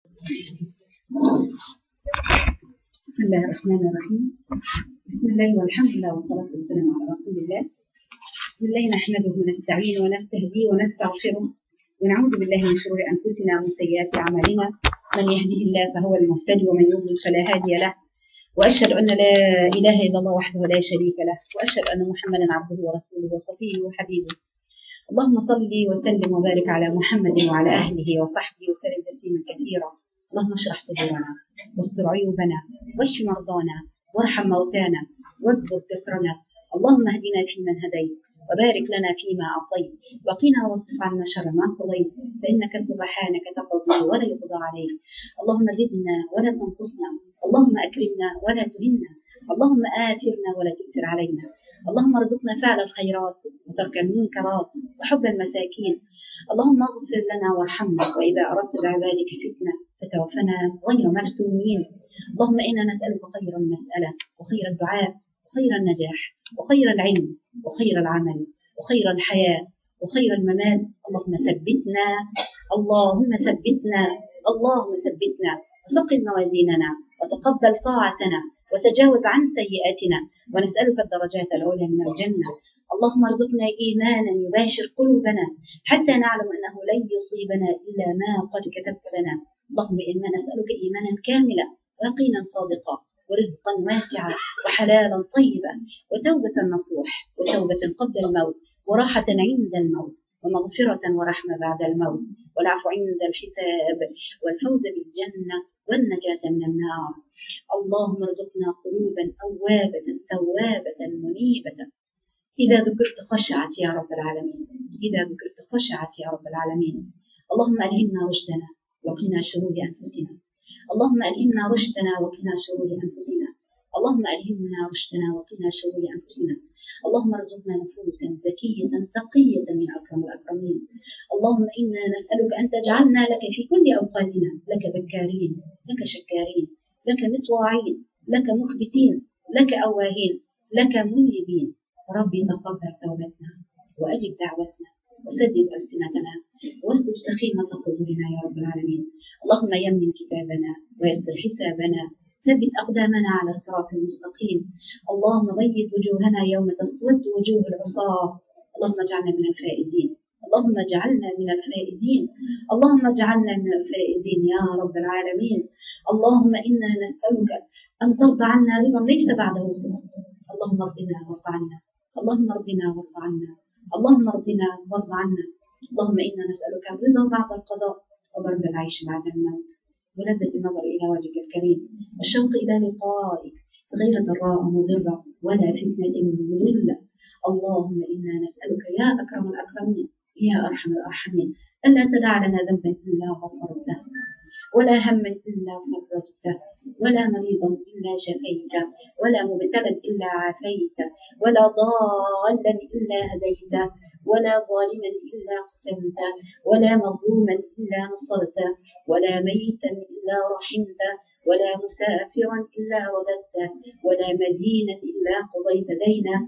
بسم الله الرحمن الرحيم بسم الله والحمد لله والصلاة والسلام على رسول الله بسم الله نحمده ونستعين ونستهديه ونستغفره ونعوذ بالله من شرور أنفسنا ومن سيئات أعمالنا من يهده الله فهو المهتدي ومن يضلل فلا هادي له وأشهد أن لا إله إلا الله وحده لا شريك له وأشهد أن محمدا عبده ورسوله وصفيه وحبيبه اللهم صل وسلم وبارك على محمد وعلى أهله وصحبه وسلم تسليما كثيرا اللهم اشرح صدورنا واستر عيوبنا واشف مرضانا وارحم موتانا واكبر كسرنا اللهم اهدنا فيمن هديت وبارك لنا فيما أعطيت وقنا واصرف عنا شر ما قضيت فإنك سبحانك تقضي ولا يقضى عليك اللهم زدنا ولا تنقصنا اللهم أكرمنا ولا تهنا اللهم آثرنا ولا تؤثر علينا اللهم ارزقنا فعل الخيرات وترك المنكرات وحب المساكين اللهم اغفر لنا وارحمنا وإذا أردت بعبادك فتنة فتوفنا غير مفتونين اللهم إنا نسألك خير المسألة وخير الدعاء وخير النجاح وخير العلم وخير العمل وخير الحياة وخير الممات اللهم ثبتنا اللهم ثبتنا اللهم ثبتنا وثقل موازيننا وتقبل طاعتنا وتجاوز عن سيئاتنا ونسألك الدرجات العلى من الجنة اللهم ارزقنا إيمانا يباشر قلوبنا حتى نعلم أنه لن يصيبنا إلا ما قد كتبت لنا اللهم إنا نسألك إيمانا كاملا ويقينا صادقا ورزقا واسعا وحلالا طيبا وتوبة نصوح وتوبة قبل الموت وراحة عند الموت ومغفرة ورحمة بعد الموت والعفو عند الحساب والفوز بالجنة والنجاة من النار اللهم ارزقنا قلوبا أوابة توابة منيبة إذا ذكرت خشعت يا رب العالمين إذا ذكرت خشعت يا رب العالمين اللهم ألهمنا رشدنا وقنا شرور أنفسنا اللهم ألهمنا رشدنا وقنا شرور أنفسنا اللهم ألهمنا رشدنا وقنا شرور أنفسنا اللهم ارزقنا نفوسا زكية تقية من أكرم الأكرمين اللهم إنا نسألك أن تجعلنا لك في كل أوقاتنا لك ذكارين لك شكارين لك مطواعين لك مخبتين لك أواهين لك منيبين ربي تقبل توبتنا وأجب دعوتنا وسدد ألسنتنا واسلب سخيمة صدورنا يا رب العالمين اللهم يمن كتابنا ويسر حسابنا ثبت أقدامنا على الصراط المستقيم اللهم بيض وجوهنا يوم تسود وجوه العصاة اللهم اجعلنا من الفائزين اللهم اجعلنا من الفائزين اللهم اجعلنا من الفائزين يا رب العالمين اللهم إنا نسألك أن ترضى عنا رضا ليس بعده سخط اللهم ارضنا وارض عنا اللهم ارضنا وارض عنا اللهم ارضنا وارض عنا اللهم إنا نسألك الرضا بعد القضاء وبرد العيش بعد الموت ولذة النظر إلى وجهك الكريم والشوق إلى لقائك غير ضراء مضرة ولا فتنة مضلة اللهم إنا نسألك يا أكرم الأكرمين يا أرحم الراحمين ألا تدع لنا ذنبا إلا غفرته ولا هما إلا فرجته ولا مريضا إلا شفيته ولا مبتلا إلا عافيته ولا ضالا إلا هديته ولا ظالما إلا قسمته ولا مظلوما إلا نصرته ولا ميتا إلا رحمته ولا مسافرا إلا رددته ولا مدينا إلا قضيت دينه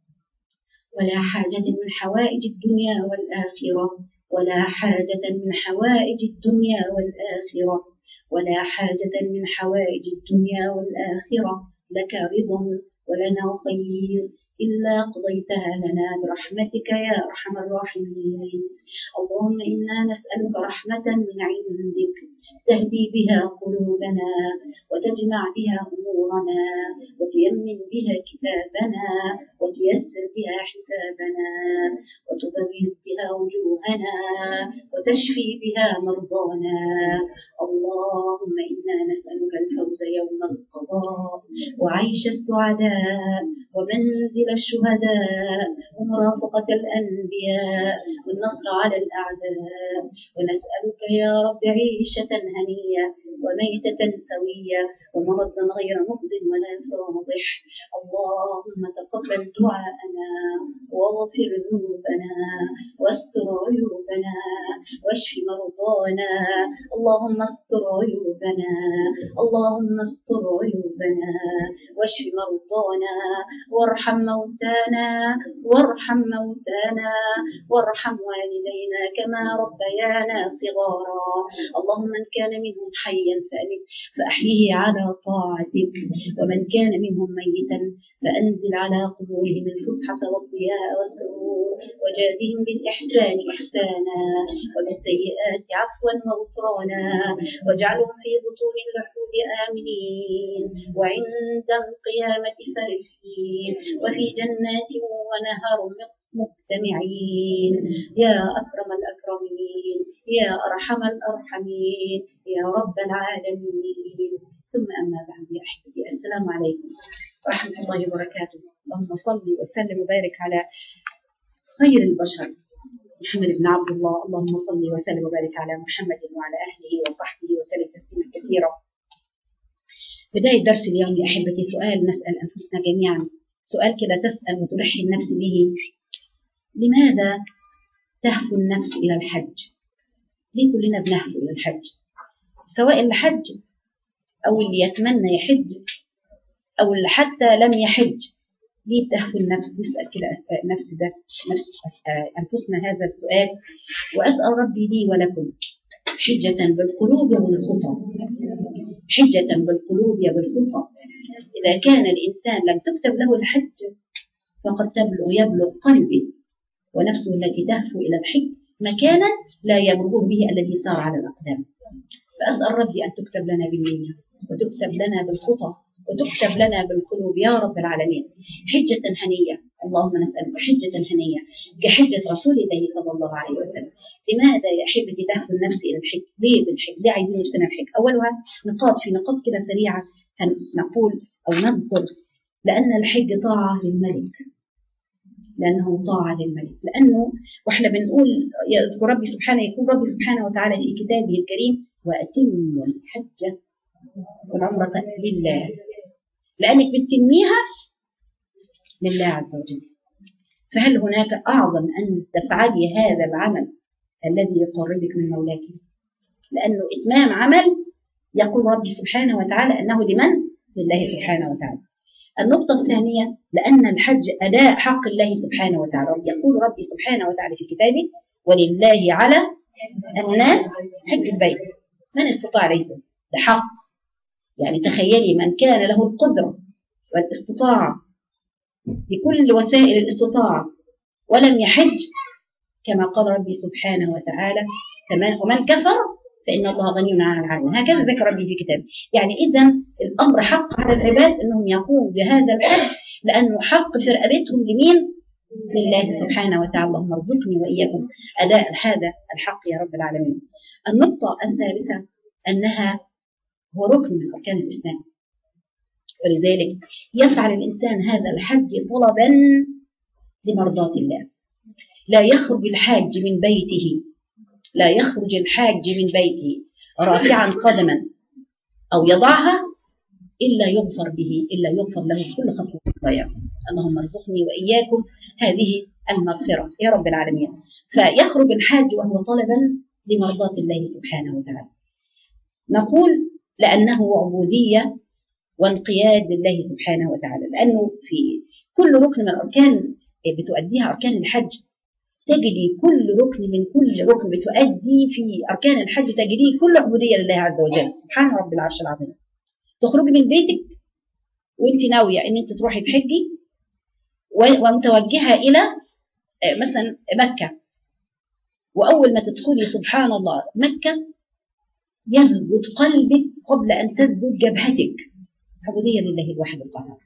ولا حاجة من حوائج الدنيا والآخرة ولا حاجة من حوائج الدنيا والآخرة ولا حاجة من حوائج الدنيا والآخرة لك رضا ولنا خير إلا قضيتها لنا برحمتك يا أرحم الراحمين اللهم إنا نسألك رحمة من عندك تهدي بها قلوبنا وتجمع بها أمورنا وتيمن بها كتابنا وتيسر بها حسابنا وتبيض بها وجوهنا وتشفي بها مرضانا اللهم إنا نسألك الفوز يوم القضاء وعيش السعداء ومنزل الشهداء ومرافقة الأنبياء والنصر على الأعداء ونسألك يا رب عيشة هنية وميتة سوية ومرضا غير مفض ولا فاضح اللهم تقبل دعاءنا واغفر ذنوبنا واستر عيوبنا واشف مرضانا اللهم استر عيوبنا اللهم استر عيوبنا واشف مرضانا وارحم موتانا وارحم موتانا وارحم والدينا كما ربيانا صغارا اللهم من كان منهم حيا فأمت فأحيه على طاعتك ومن كان منهم ميتا فأنزل على قبورهم الفسحة والضياء والسرور وجازهم بالإحسان إحسانا وبالسيئات عفوا وغفرانا واجعلهم في بطون الرحود آمنين وعند القيامة فرحين وفي جنات ونهر مجتمعين يا أكرم الأكرمين يا أرحم الأرحمين يا رب العالمين ثم أما بعد يا أحبتي السلام عليكم ورحمة الله وبركاته اللهم صل وسلم وبارك على خير البشر محمد بن عبد الله اللهم صل وسلم وبارك على محمد وعلى أهله وصحبه وسلم تسليما كثيرا بداية درس اليوم يا أحبتي سؤال نسأل أنفسنا جميعا سؤال كده تسأل وتلحي النفس به لماذا تهفو النفس إلى الحج ليه كلنا بنهفو إلى الحج سواء اللي حج أو اللي يتمنى يحج أو اللي حتى لم يحج ليه بتهفو النفس نسأل كده أسأل نفس ده نفس أسأل أنفسنا هذا السؤال وأسأل ربي لي ولكم حجة بالقلوب والخطى حجة بالقلوب بالخطى إذا كان الإنسان لم تكتب له الحج فقد تبلغ يبلغ قلبه ونفسه التي تهفو إلى الحج مكانا لا يبلغ به الذي سار على الأقدام فأسأل ربي أن تكتب لنا بالنية وتكتب لنا بالخطى وتكتب لنا بالقلوب يا رب العالمين حجة هنية اللهم نسألك حجة هنية كحجة رسول الله صلى الله عليه وسلم لماذا يا أحبتي تهفو النفس إلى الحج ليه بالحج ليه عايزين نفسنا الحج أولها نقاط في نقاط كده سريعة نقول أو نذكر لأن الحج طاعة للملك لأنه طاعة للملك لأنه وإحنا بنقول يذكر ربي سبحانه يقول ربي سبحانه وتعالى في كتابه الكريم وأتموا الحج والعمرة لله لأنك بتتميها لله عز وجل فهل هناك أعظم أن تفعلي هذا العمل الذي يقربك من مولاك لأنه إتمام عمل يقول ربي سبحانه وتعالى أنه لمن؟ لله سبحانه وتعالى النقطة الثانية لأن الحج أداء حق الله سبحانه وتعالى يقول ربي سبحانه وتعالى في كتابه ولله على الناس حج البيت من استطاع ليس ده حق يعني تخيلي من كان له القدرة والاستطاعة بكل وسائل الاستطاعة ولم يحج كما قال ربي سبحانه وتعالى ومن كفر فإن الله غني عن العالمين هكذا ذكر ربي في كتابه يعني إذا الأمر حق على العباد أنهم يقوموا بهذا الحج لأنه حق في رقبتهم لمين؟ لله سبحانه وتعالى اللهم ارزقني وإياكم أداء هذا الحق يا رب العالمين النقطة الثالثة أنها هو ركن من أركان الإسلام ولذلك يفعل الإنسان هذا الحج طلبا لمرضاة الله لا يخرج الحاج من بيته لا يخرج الحاج من بيته رافعا قدما أو يضعها إلا يغفر به إلا يغفر له كل خطوة خطايا اللهم ارزقني وإياكم هذه المغفرة يا رب العالمين فيخرج الحاج وهو طلبا لمرضاة الله سبحانه وتعالى نقول لأنه عبودية وانقياد لله سبحانه وتعالى لأنه في كل ركن من الأركان بتؤديها أركان الحج تجدي كل ركن من كل ركن بتؤدي في أركان الحج تجديه كل عبودية لله عز وجل سبحان رب العرش العظيم تخرجي من بيتك وانت ناوية ان انت تروحي تحجي ومتوجهة إلى مثلا مكة وأول ما تدخلي سبحان الله مكة يسجد قلبك قبل أن تسجد جبهتك عبودية لله الواحد القهار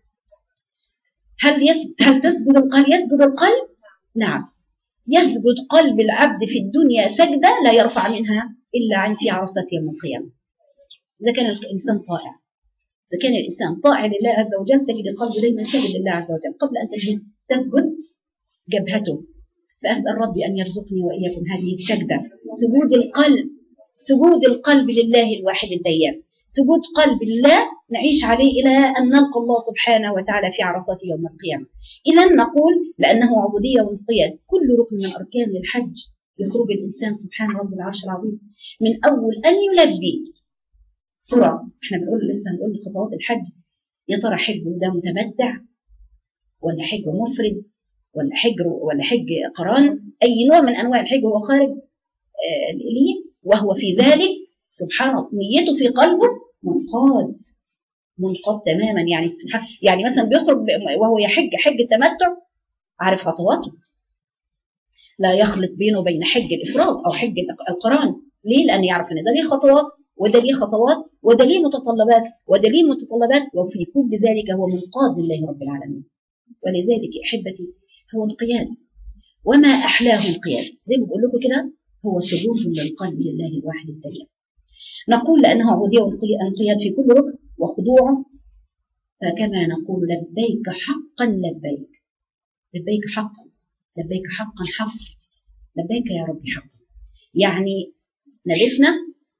هل يسجد هل تسجد القلب يسجد القلب نعم يسجد قلب العبد في الدنيا سجدة لا يرفع منها إلا عن في عرصة يوم القيامة إذا كان الإنسان طائع إذا كان الإنسان طائع لله عز وجل تجد قلبه دايما سجد لله عز وجل قبل أن تجد تسجد جبهته فأسأل ربي أن يرزقني وإياكم هذه السجدة سجود القلب سجود القلب لله الواحد الديان سجود قلب لله نعيش عليه إلى أن نلقى الله سبحانه وتعالى في عرصات يوم القيامة إذا نقول لأنه عبودية وانقياد كل ركن من أركان الحج لخروج الإنسان سبحان رب العرش العظيم من أول أن يلبي ترى احنا بنقول لسه هنقول خطوات الحج يا ترى حج ده متمتع ولا حج مفرد ولا حج ولا حج قران اي نوع من انواع الحج هو خارج آه ليه وهو في ذلك سبحان الله نيته في قلبه منقاد منقاد تماما يعني سبحان يعني مثلا بيخرج وهو يحج حج التمتع عارف خطواته لا يخلط بينه وبين حج الافراد او حج القران ليه؟ لان يعرف ان ده ليه خطوات وده ليه خطوات وده ليه متطلبات وده ليه متطلبات وفي كل ذلك هو منقاد لله رب العالمين ولذلك احبتي هو انقياد وما احلاه انقياد زي ما بقول لكم كده هو سجود للقلب لله الواحد الكريم نقول لانه عبوديه وانقياد في كل ركن وخضوعه فكما نقول لبيك حقا لبيك لبيك حقا لبيك حقا حقا لبيك يا رب حقا يعني نلفنا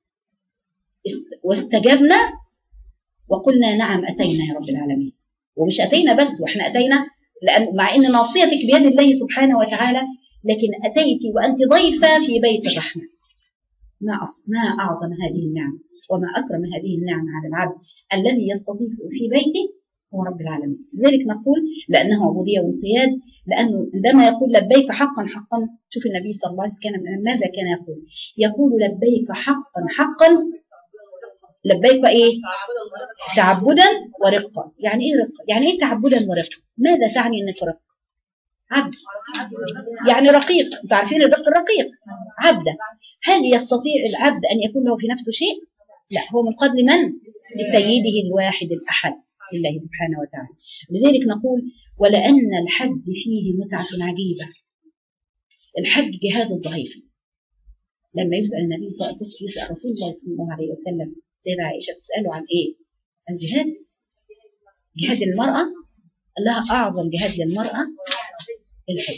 واستجبنا وقلنا نعم أتينا يا رب العالمين ومش أتينا بس وإحنا أتينا لأن مع أن ناصيتك بيد الله سبحانه وتعالى لكن أتيت وأنت ضيفة في بيت الرحمة ما ما أعظم هذه النعم وما أكرم هذه النعم على العبد الذي يستضيف في بيته هو رب العالمين لذلك نقول لأنه عبودية وانقياد لأنه عندما يقول لبيك حقا حقا شوف النبي صلى الله عليه وسلم ماذا كان يقول يقول لبيك حقا حقا لبيك ايه تعبدا ورقا يعني ايه رقا يعني ايه تعبدا ورقا ماذا تعني انك رق عبد يعني رقيق انتوا عارفين الرق الرقيق عبدا هل يستطيع العبد ان يكون له في نفسه شيء لا هو منقاد لمن لسيده الواحد الاحد لله سبحانه وتعالى لذلك نقول ولأن الحج فيه متعة عجيبة الحج جهاد الضعيف لما يسأل النبي صلى الله عليه وسلم يسأل رسول الله صلى الله عليه وسلم سيدة عائشة تسأله عن إيه؟ الجهاد جهاد المرأة لها أعظم جهاد للمرأة الحج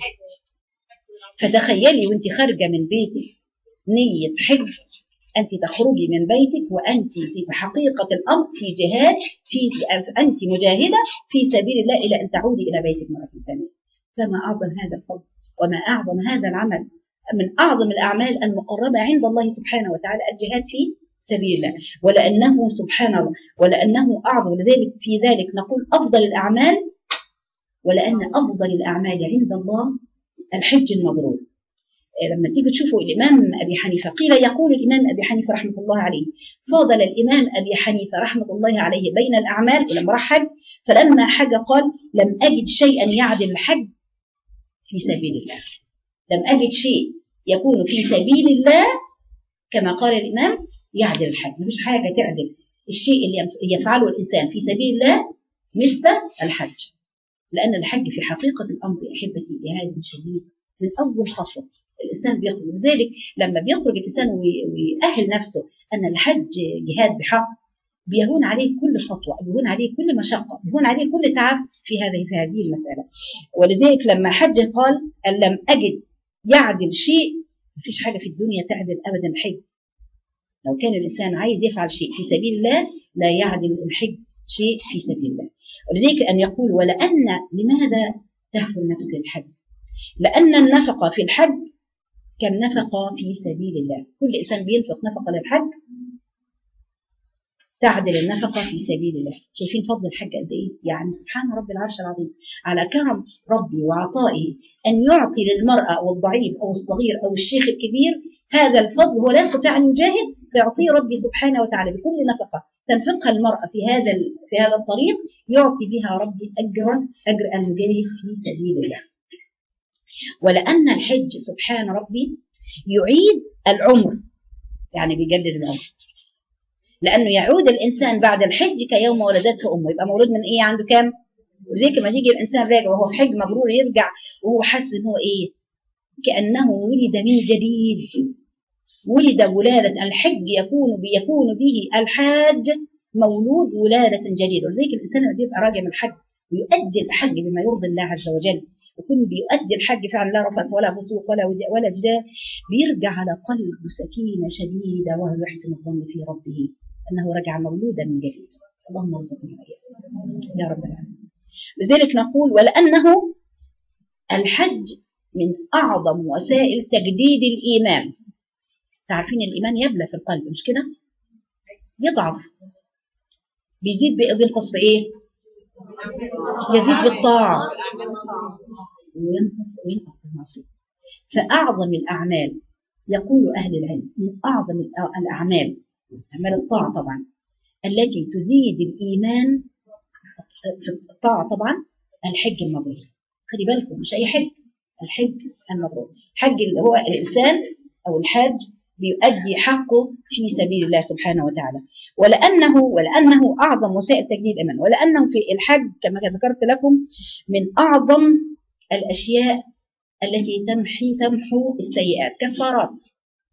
فتخيلي وانت خارجة من بيتك نية حج أنت تخرجي من بيتك وأنت في حقيقة الأمر في جهاد في أنت مجاهدة في سبيل الله إلى أن تعودي إلى بيتك مرة ثانية فما أعظم هذا الفضل وما أعظم هذا العمل من أعظم الأعمال المقربة عند الله سبحانه وتعالى الجهاد في سبيل الله ولأنه سبحان الله ولأنه أعظم لذلك في ذلك نقول أفضل الأعمال ولأن أفضل الأعمال عند الله الحج المبرور لما تيجي تشوفوا الإمام أبي حنيفة قيل يقول الإمام أبي حنيفة رحمة الله عليه فاضل الإمام أبي حنيفة رحمة الله عليه بين الأعمال ولما راح حج فلما حج قال لم أجد شيئا يعدل الحج في سبيل الله لم أجد شيء يكون في سبيل الله كما قال الإمام يعدل الحج مفيش حاجة تعدل الشيء اللي يفعله الإنسان في سبيل الله مثل الحج لأن الحج في حقيقة الأمر أحبتي جهاد شديد من أول خطوة الإنسان بيخرج لذلك لما بيخرج الإنسان ويأهل نفسه أن الحج جهاد بحق بيهون عليه كل خطوة بيهون عليه كل مشقة بيهون عليه كل تعب في هذه في هذه المسألة ولذلك لما حج قال أن لم أجد يعدل شيء مفيش حاجة في الدنيا تعدل أبدا الحج لو كان الإنسان عايز يفعل شيء في سبيل الله لا يعدل الحج شيء في سبيل الله ولذلك أن يقول ولأن لماذا تهفو النفس الحج لأن النفقة في الحج كالنفقة في سبيل الله كل إنسان بينفق نفقة للحج تعدل النفقة في سبيل الله شايفين فضل الحج قد إيه يعني سبحان رب العرش العظيم على كرم ربي وعطائه أن يعطي للمرأة أو الضعيف أو الصغير أو الشيخ الكبير هذا الفضل هو لا يستطيع أن يجاهد فيعطيه ربي سبحانه وتعالى بكل نفقة تنفقها المرأة في هذا في هذا الطريق يعطي بها ربي أجرا أجر المجاهد في سبيل الله ولأن الحج سبحان ربي يعيد العمر يعني بيجدد العمر لأنه يعود الإنسان بعد الحج كيوم ولدته أمه يبقى مولود من إيه عنده كام؟ وزي ما تيجي الإنسان راجع وهو في حج مبرور يرجع وهو حاسس إن هو إيه؟ كأنه ولد من جديد ولد ولادة الحج يكون بيكون به الحاج مولود ولادة جديدة ولذلك الإنسان لما بيبقى راجع من الحج ويؤدي الحج بما يرضي الله عز وجل يكون بيؤدي الحج فعلا لا رفث ولا فسوق ولا ولا جدال بيرجع على قلبه سكينة شديدة وهو يحسن الظن في ربه أنه رجع مولودا من جديد اللهم ارزقنا وإياك يا رب العالمين لذلك نقول ولأنه الحج من أعظم وسائل تجديد الإيمان تعرفين الإيمان يبلى في القلب مش كده يضعف بيزيد بإيه بينقص بإيه يزيد بالطاعة وينقص وينقص بالمعصية فأعظم الأعمال يقول أهل العلم من أعظم الأعمال أعمال الطاعة طبعا التي تزيد الإيمان في الطاعة طبعا الحج المبرور خلي بالكم مش أي حج الحج المبرور حج اللي هو الإنسان أو الحاج بيؤدي حقه في سبيل الله سبحانه وتعالى ولأنه ولأنه أعظم وسائل تجديد الإيمان ولأنه في الحج كما ذكرت لكم من أعظم الأشياء التي تمحي تمحو السيئات كفارات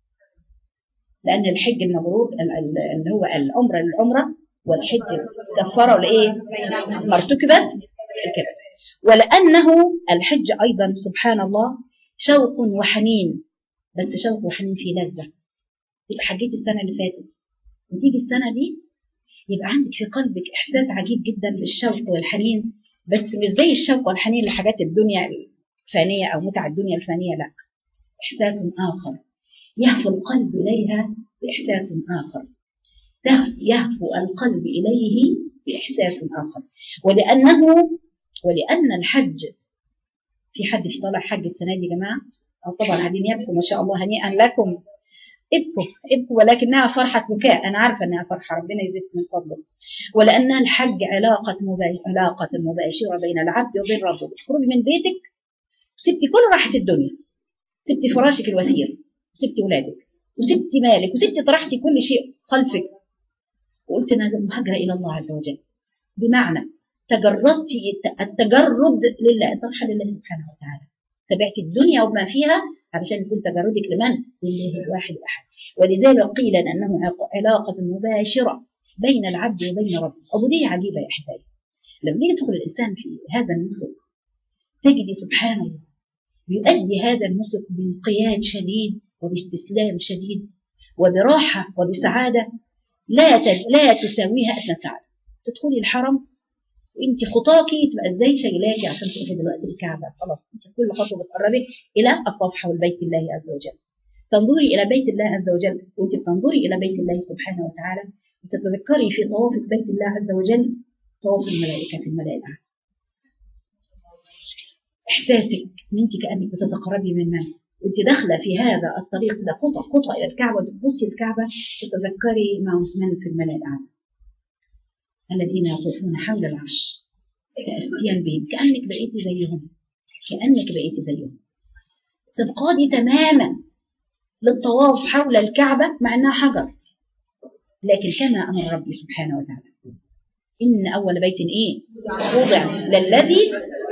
لأن الحج المبرور اللي هو العمرة للعمرة والحج كفارة لإيه؟ ما ارتكبت الكبر ولأنه الحج أيضا سبحان الله شوق وحنين بس شوق وحنين فيه لذة تبقى حجيت السنة اللي فاتت وتيجي السنة دي يبقى عندك في قلبك إحساس عجيب جدا بالشوق والحنين بس مش زي الشوق والحنين لحاجات الدنيا الفانية أو متع الدنيا الفانية لا إحساس آخر يهفو القلب إليها بإحساس آخر يهفو القلب إليه بإحساس آخر ولأنه ولأن الحج في حد في طالع حج السنة دي يا جماعة أو طبعا قاعدين يبكوا ما شاء الله هنيئا لكم ابكوا ابكوا ولكنها فرحة بكاء أنا عارفة أنها فرحة ربنا يزيد من فضله ولأن الحج علاقة مباشرة علاقة مباشرة بين العبد وبين ربه بتخرجي من بيتك وسبتي كل راحة الدنيا سبتي فراشك الوثير وسبتي ولادك وسبتي مالك وسبتي طرحتي كل شيء خلفك وقلت أنا مهاجرة إلى الله عز وجل بمعنى تجردت التجرد لله طرحة لله سبحانه وتعالى تبعت الدنيا وما فيها علشان يكون تجردك لمن؟ لله الواحد الأحد ولذلك قيل أنه علاقة مباشرة بين العبد وبين ربه عبودية عجيبة يا أحبائي لما يدخل الإنسان في هذا النسك تجد سبحان الله يؤدي هذا النسك بانقياد شديد وباستسلام شديد وبراحة وبسعادة لا لا تساويها أدنى سعادة تدخلي الحرم وانت خطاكي تبقى ازاي شايلاكي عشان تروحي دلوقتي الكعبه خلاص انت كل خطوه بتقربي الى الطواف حول بيت الله عز وجل تنظري الى بيت الله عز وجل وانت بتنظري الى بيت الله سبحانه وتعالى وتتذكري في طوافك بيت الله عز وجل طواف الملائكه في الملائكه احساسك ان انت كانك بتتقربي من من وانت داخله في هذا الطريق ده خطى خطى الى الكعبه وتبصي الكعبه تتذكري من في الملائكه الذين يطوفون حول العرش تأسيا بهم كأنك بقيتي زيهم كأنك بقيتي زيهم تنقادي تماما للطواف حول الكعبة مع أنها حجر لكن كما أمر ربي سبحانه وتعالى إن أول بيت إيه وضع للذي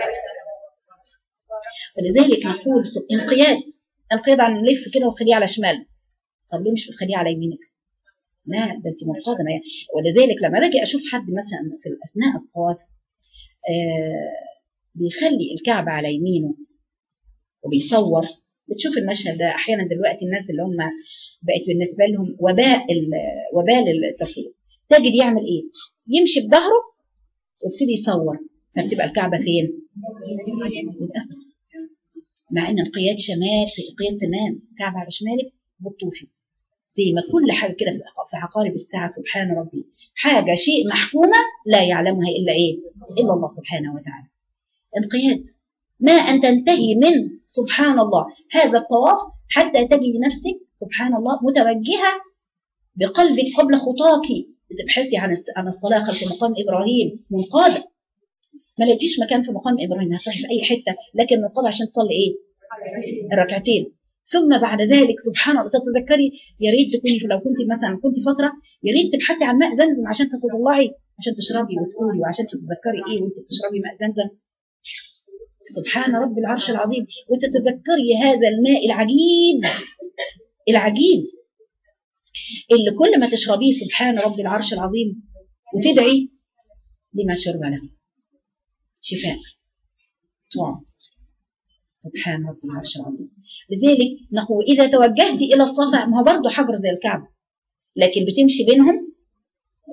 ولذلك نقول انقياد انقياد عن نلف كده وخليه على شمال طب ليه مش بتخليه على يمينك لا ده انت منقادمه يعني ولذلك لما باجي اشوف حد مثلا في اثناء الطواف آه بيخلي الكعبه على يمينه وبيصور بتشوف المشهد ده احيانا دلوقتي الناس اللي هم بقت بالنسبه لهم وباء وبال التصوير تجد يعمل ايه؟ يمشي بظهره ويبتدي يصور فبتبقى الكعبه فين؟ للاسف مع ان القياد شمال في القياد تمام الكعبه على شمالك بتطوفي زي ما كل حاجه كده في عقارب الساعه سبحان ربي حاجه شيء محكومه لا يعلمها الا ايه؟ الا الله سبحانه وتعالى. انقياد ما ان تنتهي من سبحان الله هذا الطواف حتى تجد نفسك سبحان الله متوجهه بقلبك قبل خطاك بتبحثي عن عن الصلاه خلف مقام ابراهيم منقاده ما لقيتيش مكان في مقام ابراهيم هتروحي في اي حته لكن منقاده عشان تصلي ايه؟ الركعتين ثم بعد ذلك سبحان الله تتذكري يا ريت تكوني لو كنت مثلا كنت فتره يا ريت تبحثي عن ماء زمزم عشان تتطلعي عشان تشربي وتقولي وعشان تتذكري ايه وانت بتشربي ماء زمزم سبحان رب العرش العظيم وتتذكري هذا الماء العجيب العجيب اللي كل ما تشربيه سبحان رب العرش العظيم وتدعي لما شرب له شفاء طعم سبحان رب العرش العظيم لذلك نقول إذا توجهت إلى الصفا ما هو برضه حجر زي الكعبة لكن بتمشي بينهم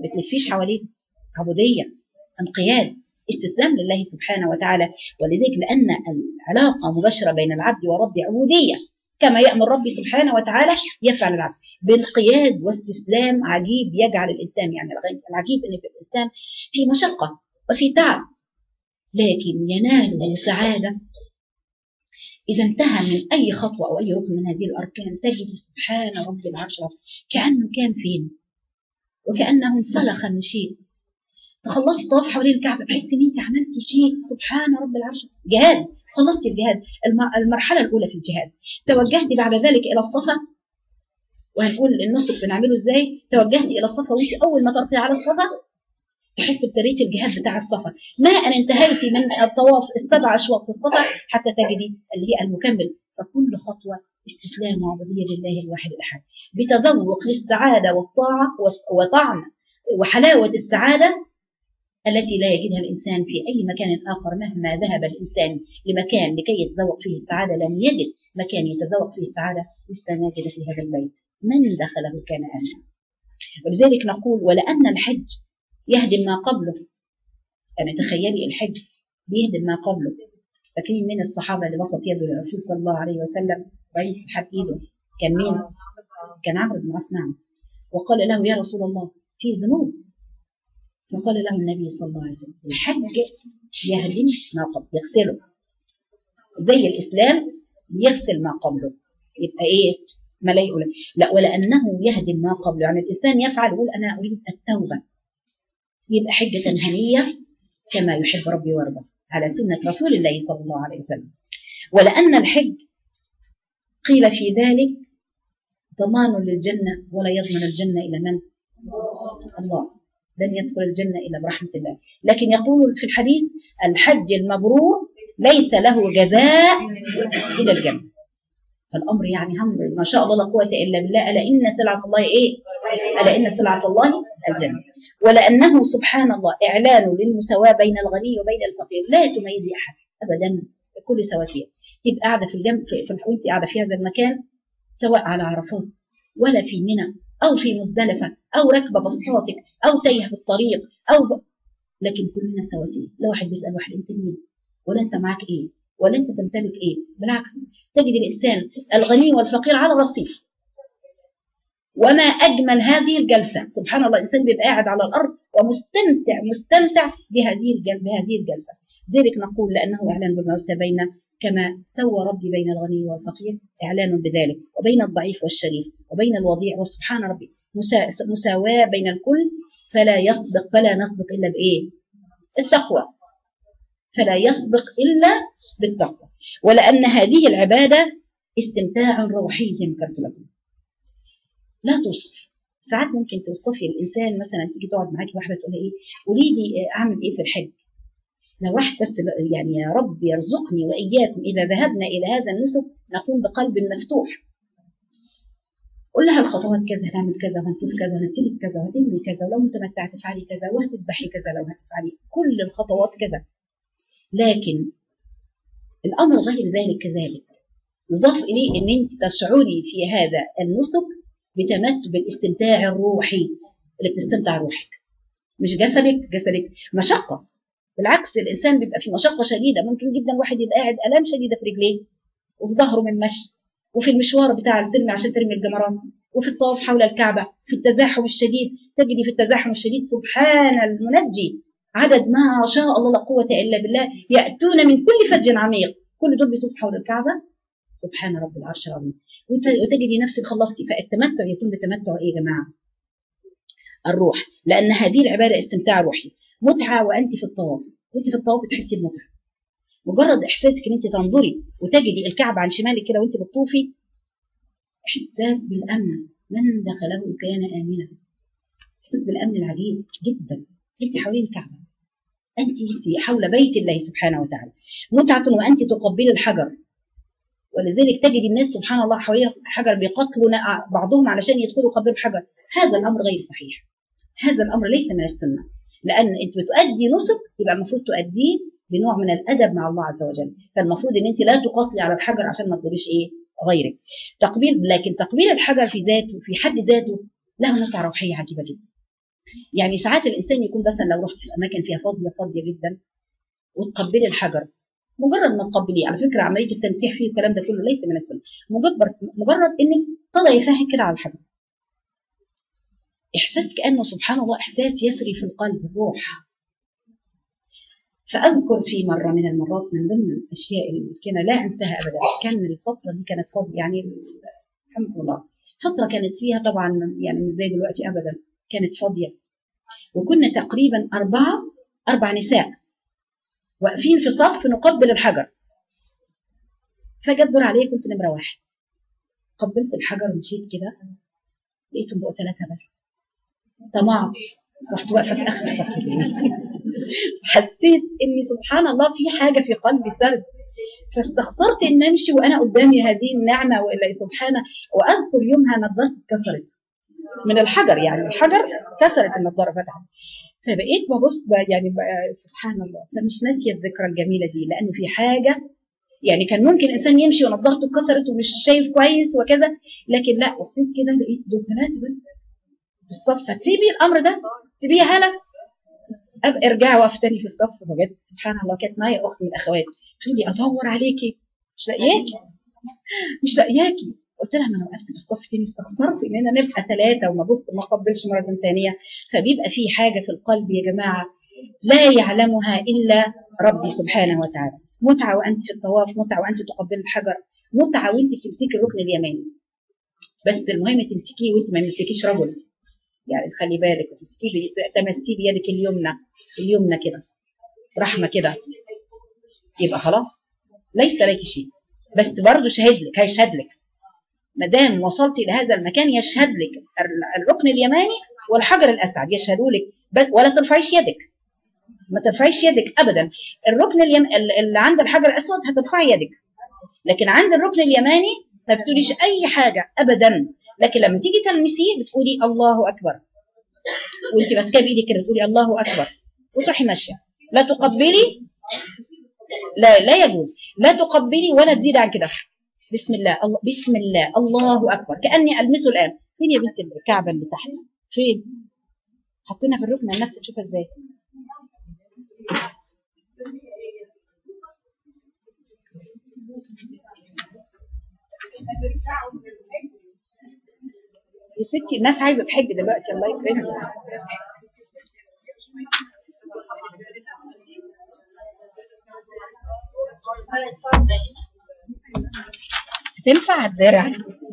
ما بتلفيش حواليه عبوديه انقياد استسلام لله سبحانه وتعالى ولذلك لان العلاقه مباشره بين العبد ورب عبوديه كما يامر ربي سبحانه وتعالى يفعل العبد بانقياد واستسلام عجيب يجعل الانسان يعني العجيب ان الانسان في مشقه وفي تعب لكن يناله سعاده إذا انتهى من أي خطوة أو أي ركن من هذه الأركان تجد سبحان رب العرش كأنه كان فين وكأنه انسلخ من شيء تخلصي طواف حوالين الكعبة تحسي إن أنت عملتي شيء سبحان رب العرش جهاد خلصتي الجهاد المرحلة الأولى في الجهاد توجهتي بعد ذلك إلى الصفا وهنقول النسك بنعمله ازاي توجهتي الى الصفا وانت اول ما ترقي على الصفا تحس بتريت الجهاد بتاع الصفا ما ان انتهيتي من الطواف السبع اشواط في الصفا حتى تجدي اللي هي المكمل فكل خطوه استسلام وعبوديه لله الواحد الاحد بتذوق للسعاده والطاعه وطعم وحلاوه السعاده التي لا يجدها الانسان في اي مكان اخر مهما ذهب الانسان لمكان لكي يتذوق فيه السعاده لم يجد مكان يتذوق فيه السعاده مثل ما يجد في هذا البيت من دخله كان امنا ولذلك نقول ولان الحج يهدم ما قبله يعني تخيلي الحج بيهدم ما قبله فاكرين من الصحابه اللي بسط يده للرسول صلى الله عليه وسلم وبعدين سحب ايده كان مين؟ كان عمرو بن عاص نعم وقال له يا رسول الله في ذنوب فقال له النبي صلى الله عليه وسلم الحج يهدم ما قبله يغسله زي الاسلام يغسل ما قبله يبقى ايه ما لا يقول لا ولانه يهدم ما قبله يعني الانسان يفعل يقول انا اريد التوبه يبقى حجة هنية كما يحب ربي ويرضى على سنة رسول الله صلى الله عليه وسلم ولأن الحج قيل في ذلك ضمان للجنة ولا يضمن الجنة إلى من؟ الله لن يدخل الجنة إلا برحمة الله لكن يقول في الحديث الحج المبرور ليس له جزاء إلى الجنة فالأمر يعني هم ما شاء الله لا قوة إلا بالله ألا إن سلعة الله إيه؟ ألا إن سلعة الله الجنة ولأنه سبحان الله إعلان للمساواة بين الغني وبين الفقير لا تميزي أحد أبدا بكل سواسية تبقى قاعدة في الجنب في الحوية قاعدة في هذا المكان سواء على عرفات ولا في منى أو في مزدلفة أو راكبة بساطك أو تايه في الطريق أو ب... لكن كلنا سواسية لا واحد بيسأل واحد أنت مين ولا أنت معاك إيه ولا أنت تمتلك إيه بالعكس تجد الإنسان الغني والفقير على رصيف وما أجمل هذه الجلسة سبحان الله الإنسان بيبقى قاعد على الأرض ومستمتع مستمتع بهذه الجلسة بهذه الجلسة ذلك نقول لأنه إعلان بالموسى بين كما سوى ربي بين الغني والفقير إعلان بذلك وبين الضعيف والشريف وبين الوضيع وسبحان ربي مساواة بين الكل فلا يسبق فلا نسبق إلا بإيه؟ التقوى فلا يسبق إلا بالتقوى ولأن هذه العبادة استمتاع روحي زي ما قلت لكم لا توصف ساعات ممكن توصفي الانسان مثلا تيجي تقعد معاكي واحده تقول ايه قولي لي اعمل ايه في الحج لو واحد بس يعني يا رب يرزقني واياكم اذا ذهبنا الى هذا النسك نقوم بقلب مفتوح قول لها الخطوات كذا هنعمل كذا وهنطوف كذا وهنتلك كذا وهتعملي كذا ولو متمتعه تفعلي كذا وهتذبحي كذا لو هتفعلي كل الخطوات كذا لكن الامر غير ذلك كذلك يضاف اليه ان انت تشعري في هذا النسك بتمتع بالاستمتاع الروحي اللي بتستمتع روحك مش جسدك جسدك مشقة بالعكس الإنسان بيبقى في مشقة شديدة ممكن جدا واحد يبقى قاعد آلام شديدة في رجليه وفي ظهره من مشي وفي المشوار بتاع الترمي عشان ترمي الجمرات وفي الطواف حول الكعبة في التزاحم الشديد تجدي في التزاحم الشديد سبحان المنجي عدد ما شاء الله لا قوة إلا بالله يأتون من كل فج عميق كل دول بيطوف حول الكعبة سبحان رب العرش العظيم وتجدي نفسك خلصتي فالتمتع يكون بتمتع ايه يا جماعه؟ الروح لان هذه العباده استمتاع روحي متعه وانت في الطواف وانت في الطواف بتحسي بمتعه مجرد احساسك ان انت تنظري وتجدي الكعبه عن شمالك كده وانت بتطوفي احساس بالامن من دخله كان امنا احساس بالامن العجيب جدا انت حوالين الكعبه انت في حول بيت الله سبحانه وتعالى متعه وانت تقبلي الحجر ولذلك تجد الناس سبحان الله حوالين حجر بيقتلوا بعضهم علشان يدخلوا قبر حجر هذا الامر غير صحيح هذا الامر ليس من السنه لان انت بتؤدي نسك يبقى المفروض تؤديه بنوع من الادب مع الله عز وجل فالمفروض ان انت لا تقاتلي على الحجر عشان ما تضريش ايه غيرك تقبيل لكن تقبيل الحجر في ذاته في حد ذاته له متعه روحيه عجيبه جدا يعني ساعات الانسان يكون مثلا لو رحت في اماكن فيها فاضيه فاضيه جدا وتقبلي الحجر مجرد ما تقبليه على فكره عمليه التنسيح فيه الكلام ده كله ليس من السنه مجرد مجرد انك تضعي فاهك كده على الحجر احساس كانه سبحان الله احساس يسري في القلب الروح فاذكر في مره من المرات من ضمن الاشياء اللي كان لا انساها ابدا كان الفتره دي كانت فاضيه يعني الحمد لله فتره كانت فيها طبعا يعني مش زي دلوقتي ابدا كانت فاضيه وكنا تقريبا اربعه اربع نساء واقفين في صف نقبل الحجر فجت دور عليه كنت نمره واحد قبلت الحجر ومشيت كده لقيتهم بقوا ثلاثه بس طمعت رحت واقفه في اخر الصف حسيت اني سبحان الله في حاجه في قلبي سرد فاستخسرت ان امشي وانا قدامي هذه النعمه والا سبحانه واذكر يومها نظارتي اتكسرت من الحجر يعني الحجر كسرت النظاره فتحت فبقيت ببص يعني بقى سبحان الله فمش ناسيه الذكرى الجميله دي لانه في حاجه يعني كان ممكن انسان يمشي ونظارته اتكسرت ومش شايف كويس وكذا لكن لا بصيت كده لقيت دول ثلاثه بس في الصف فتسيبي الامر ده سيبيه يا هلا ابقى ارجعي واقف تاني في الصف بجد سبحان الله كانت معايا اخت من الاخوات تقول لي ادور عليكي مش لاقياكي مش لاقياكي قلت لها ما انا وقفت في الصف تاني استخسرت اننا نبقى ثلاثه وما بصت ما قبلش مره ثانيه فبيبقى في حاجه في القلب يا جماعه لا يعلمها الا ربي سبحانه وتعالى متعه وانت في الطواف متعه وانت تقبل الحجر متعه وانت بتمسكي الركن اليماني بس المهم تمسكيه وانت ما تمسكيش رجل يعني خلي بالك تمسكيه تمسيه بيدك اليمنى اليمنى كده رحمه كده يبقى خلاص ليس لك شيء بس برضه شهد لك هيشهد لك ما دام وصلت الى هذا المكان يشهد لك الركن اليماني والحجر الاسعد يشهدوا لك ولا ترفعيش يدك ما ترفعيش يدك ابدا الركن اليم... اللي عند الحجر الاسود هترفعي يدك لكن عند الركن اليماني ما بتقوليش اي حاجه ابدا لكن لما تيجي تلمسيه بتقولي الله اكبر وانت ماسكاه بايدك كده بتقولي الله اكبر وتروحي ماشيه لا تقبلي لا لا يجوز لا تقبلي ولا تزيد عن كده بسم الله الله بسم الله الله اكبر كاني المسه الان فين يا بنت الكعبه اللي تحت فين حطينا في الركن الناس تشوفها ازاي يا ستي الناس عايزه تحج دلوقتي الله يكرمها تنفع الدرع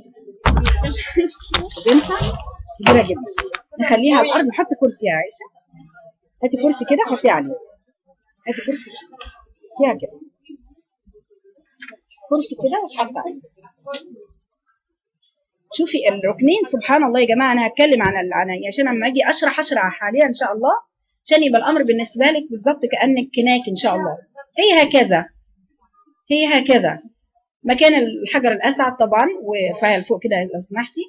تنفع كبيرة جدا نخليها على الأرض نحط كرسي يا عائشة هاتي كرسي كده حطيه عليه هاتي كرسي حطيها كده كرسي كده وتحط عليه شوفي الركنين سبحان الله يا جماعة أنا هتكلم عن عن عشان لما أجي أشرح أشرح حاليا إن شاء الله عشان يبقى الأمر بالنسبة لك بالظبط كأنك كناك إن شاء الله هي هكذا هي هكذا مكان الحجر الأسعد طبعا وفعل فوق كده لو سمحتي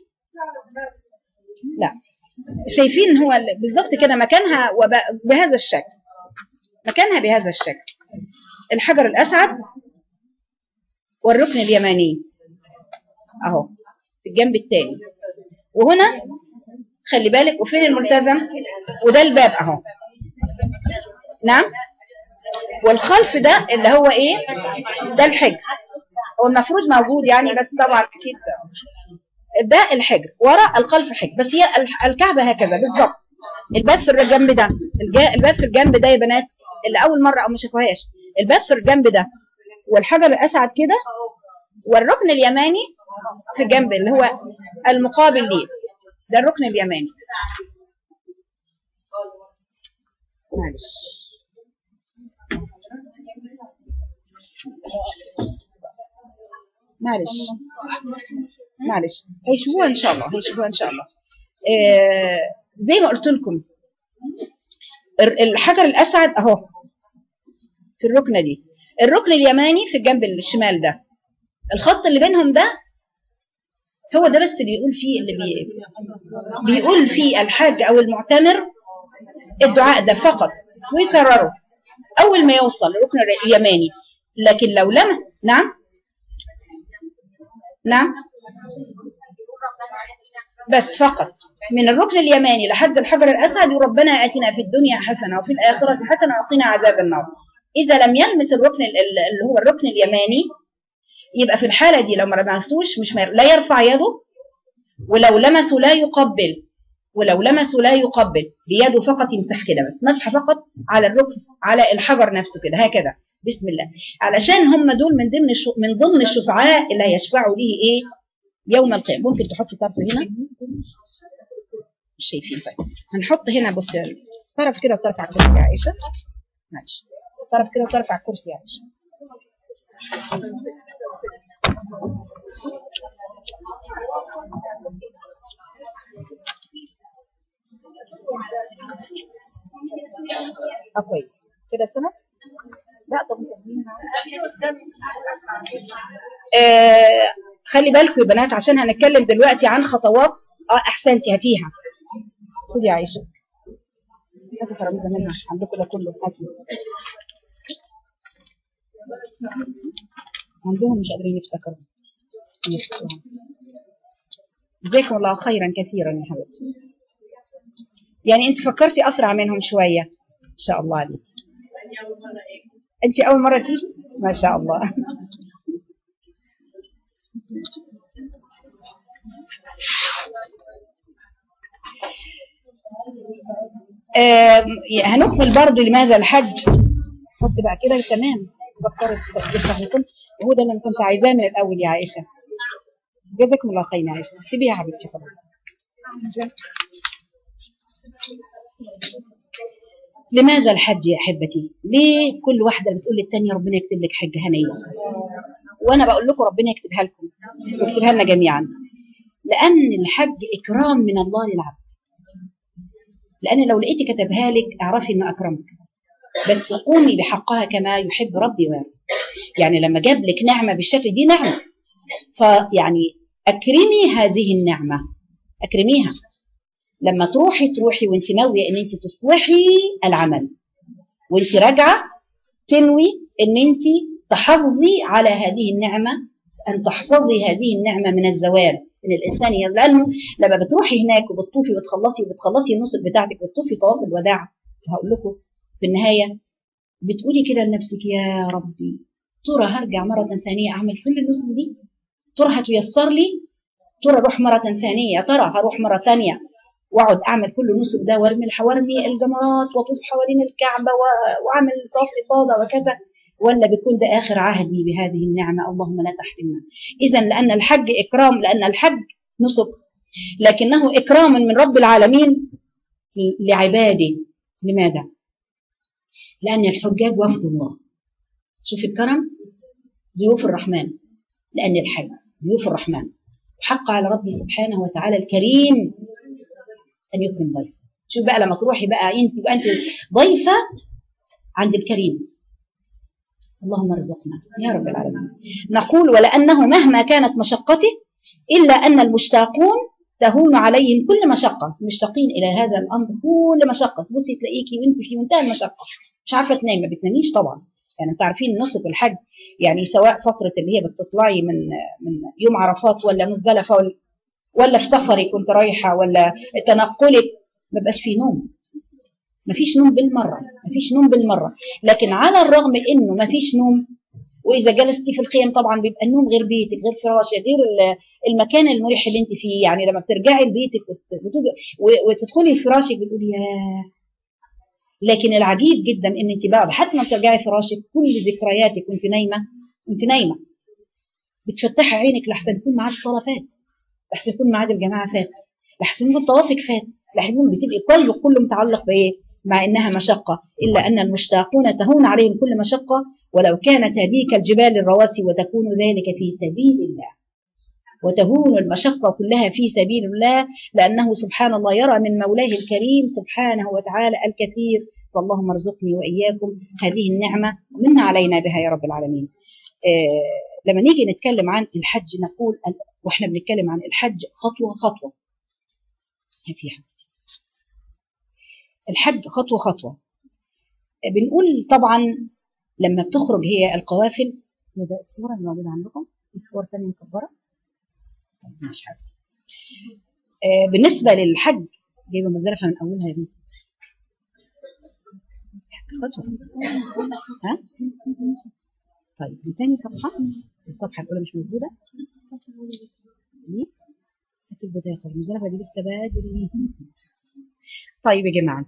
لا شايفين هو بالظبط كده مكانها بهذا الشكل مكانها بهذا الشكل الحجر الأسعد والركن اليماني أهو في الجنب التاني وهنا خلي بالك وفين الملتزم وده الباب أهو نعم والخلف ده اللي هو ايه ده الحجر هو المفروض موجود يعني بس طبعا اكيد ده الحجر ورا الخلف حجر بس هي الكعبه هكذا بالظبط الباب في الجنب ده الباب في الجنب ده يا بنات اللي اول مره او ما شافوهاش الباب في الجنب ده والحجر الاسعد كده والركن اليماني في الجنب اللي هو المقابل ليه ده الركن اليماني معلش معلش معلش هيشوفوها ان شاء الله هيشوفوها ان شاء الله آه زي ما قلت لكم الحجر الاسعد اهو في الركنه دي الركن اليماني في الجنب الشمال ده الخط اللي بينهم ده هو ده بس اللي بيقول فيه اللي بي بيقول فيه الحاج او المعتمر الدعاء ده فقط ويكرره اول ما يوصل الركن اليماني لكن لو لم نعم نعم بس فقط من الركن اليماني لحد الحجر الاسود ربنا اتنا في الدنيا حسنه وفي الاخره حسنه وقنا عذاب النار اذا لم يلمس الركن ال- ال- اللي هو الركن اليماني يبقى في الحاله دي لو ما لمسوش مش ما لا يرفع يده ولو لمسوا لا يقبل ولو لمسوا لا يقبل بيده فقط يمسح كده بس مسح فقط على الركن على الحجر نفسه كده هكذا بسم الله علشان هم دول من ضمن الشو من ضمن الشفعاء اللي هيشفعوا ليه ايه يوم القيامه ممكن تحطي طرف هنا مش شايفين طيب هنحط هنا بصي طرف كده وطرف على الكرسي يا عائشه معلش طرف كده وطرف على الكرسي يا عائشه اه كويس كده سمعت لا طب آه خلي بالكم يا بنات عشان هنتكلم دلوقتي عن خطوات اه احسنتي هاتيها خدي يا عائشه هاتي ترابيزه منها عندكم ده كله هاتي عندهم مش قادرين يفتكروا جزاكم الله خيرا كثيرا يا حبيبتي يعني انت فكرتي اسرع منهم شويه ان شاء الله عليك انت اول مره تيجي ما شاء الله آم، هنكمل برضو لماذا الحج حط بقى كده تمام فكرت تفكير صحيح كنت وهو ده اللي أنا كنت عايزاه من الاول يا عائشه جزاكم الله خير يا عائشه سيبيها يا حبيبتي خلاص لماذا الحج يا احبتي؟ ليه كل واحده بتقول للتانيه ربنا يكتب لك حج هنيه؟ وانا بقول لكم ربنا يكتبها لكم ويكتبها لنا جميعا. لان الحج اكرام من الله للعبد. لان لو لقيتي كتبها لك اعرفي انه اكرمك. بس قومي بحقها كما يحب ربي ويرضى. يعني لما جاب لك نعمه بالشكل دي نعمه. فيعني اكرمي هذه النعمه. اكرميها. لما تروحي تروحي وانت ناويه ان انت تصلحي العمل وانت راجعه تنوي ان انت تحافظي على هذه النعمه ان تحفظي هذه النعمه من الزوال ان الانسان ي- لانه لما بتروحي هناك وبتطوفي وتخلصي وبتخلصي النسك بتاعتك وتطوفي طواف الوداع هقول لكم في النهايه بتقولي كده لنفسك يا ربي ترى هرجع مره ثانيه اعمل كل النسك دي ترى هتيسر لي ترى اروح مره ثانيه يا ترى هروح مره ثانيه واقعد اعمل كل النسك ده وارمي وارمي الجمرات واطوف حوالين الكعبه و- واعمل طواف افاضه وكذا ولا بيكون ده اخر عهدي بهذه النعمه اللهم لا تحرمنا اذا لان الحج اكرام لان الحج نسك لكنه اكرام من رب العالمين لعباده لماذا لان الحجاج وفد الله شوف الكرم ضيوف الرحمن لان الحج ضيوف الرحمن حق على ربي سبحانه وتعالى الكريم ان يكرم ضيفه شوف بقى لما تروحي بقى انت يبقى انت ضيفه عند الكريم اللهم ارزقنا يا رب العالمين نقول ولانه مهما كانت مشقته الا ان المشتاقون تهون عليهم كل مشقه مشتاقين الى هذا الامر كل مشقه تبصي تلاقيكي وانت في منتهى المشقه مش عارفه تنامي ما بتناميش طبعا يعني انتوا عارفين نسك الحج يعني سواء فتره اللي هي بتطلعي من من يوم عرفات ولا مزدلفه ولا ولا في سفرك كنت رايحه ولا تنقلك ما بقاش فيه نوم ما فيش نوم بالمره ما فيش نوم بالمره لكن على الرغم انه ما فيش نوم واذا جلستي في الخيم طبعا بيبقى النوم غير بيتك غير فراشك غير ال- المكان المريح اللي انت فيه يعني لما بترجعي لبيتك وت- وتوجي- و- وتدخلي في فراشك بتقولي ياه لكن العجيب جدا ان انت بعد حتى ما بترجعي فراشك كل ذكرياتك وانت نايمه وانت نايمه بتفتحي عينك لحسن يكون ميعاد الصلاه فات لحسن يكون ميعاد الجماعه فات لحسن يكون طوافك فات لحسن يكون بتبقي قلبك كله متعلق بايه مع انها مشقه الا ان المشتاقون تهون عليهم كل مشقه ولو كانت هذه كالجبال الرواسي وتكون ذلك في سبيل الله وتهون المشقة كلها في سبيل الله لأنه سبحان الله يرى من مولاه الكريم سبحانه وتعالى الكثير فاللهم ارزقني وإياكم هذه النعمة ومن علينا بها يا رب العالمين آه لما نيجي نتكلم عن الحج نقول واحنا بنتكلم عن الحج خطوة خطوة هاتي يا حبيبتي الحج خطوة خطوة آه بنقول طبعا لما بتخرج هي القوافل ده الصورة اللي موجودة عندكم الصور تانية مكبرة طيب ماشي حبيبتي آه بالنسبه للحج جايبه مزدلفه من اولها يا بنتي خطوه ها طيب من تاني صفحه الصفحه الاولى مش موجوده ليه؟ هات البدايه خالص المزدلفه دي لسه بدري طيب يا جماعه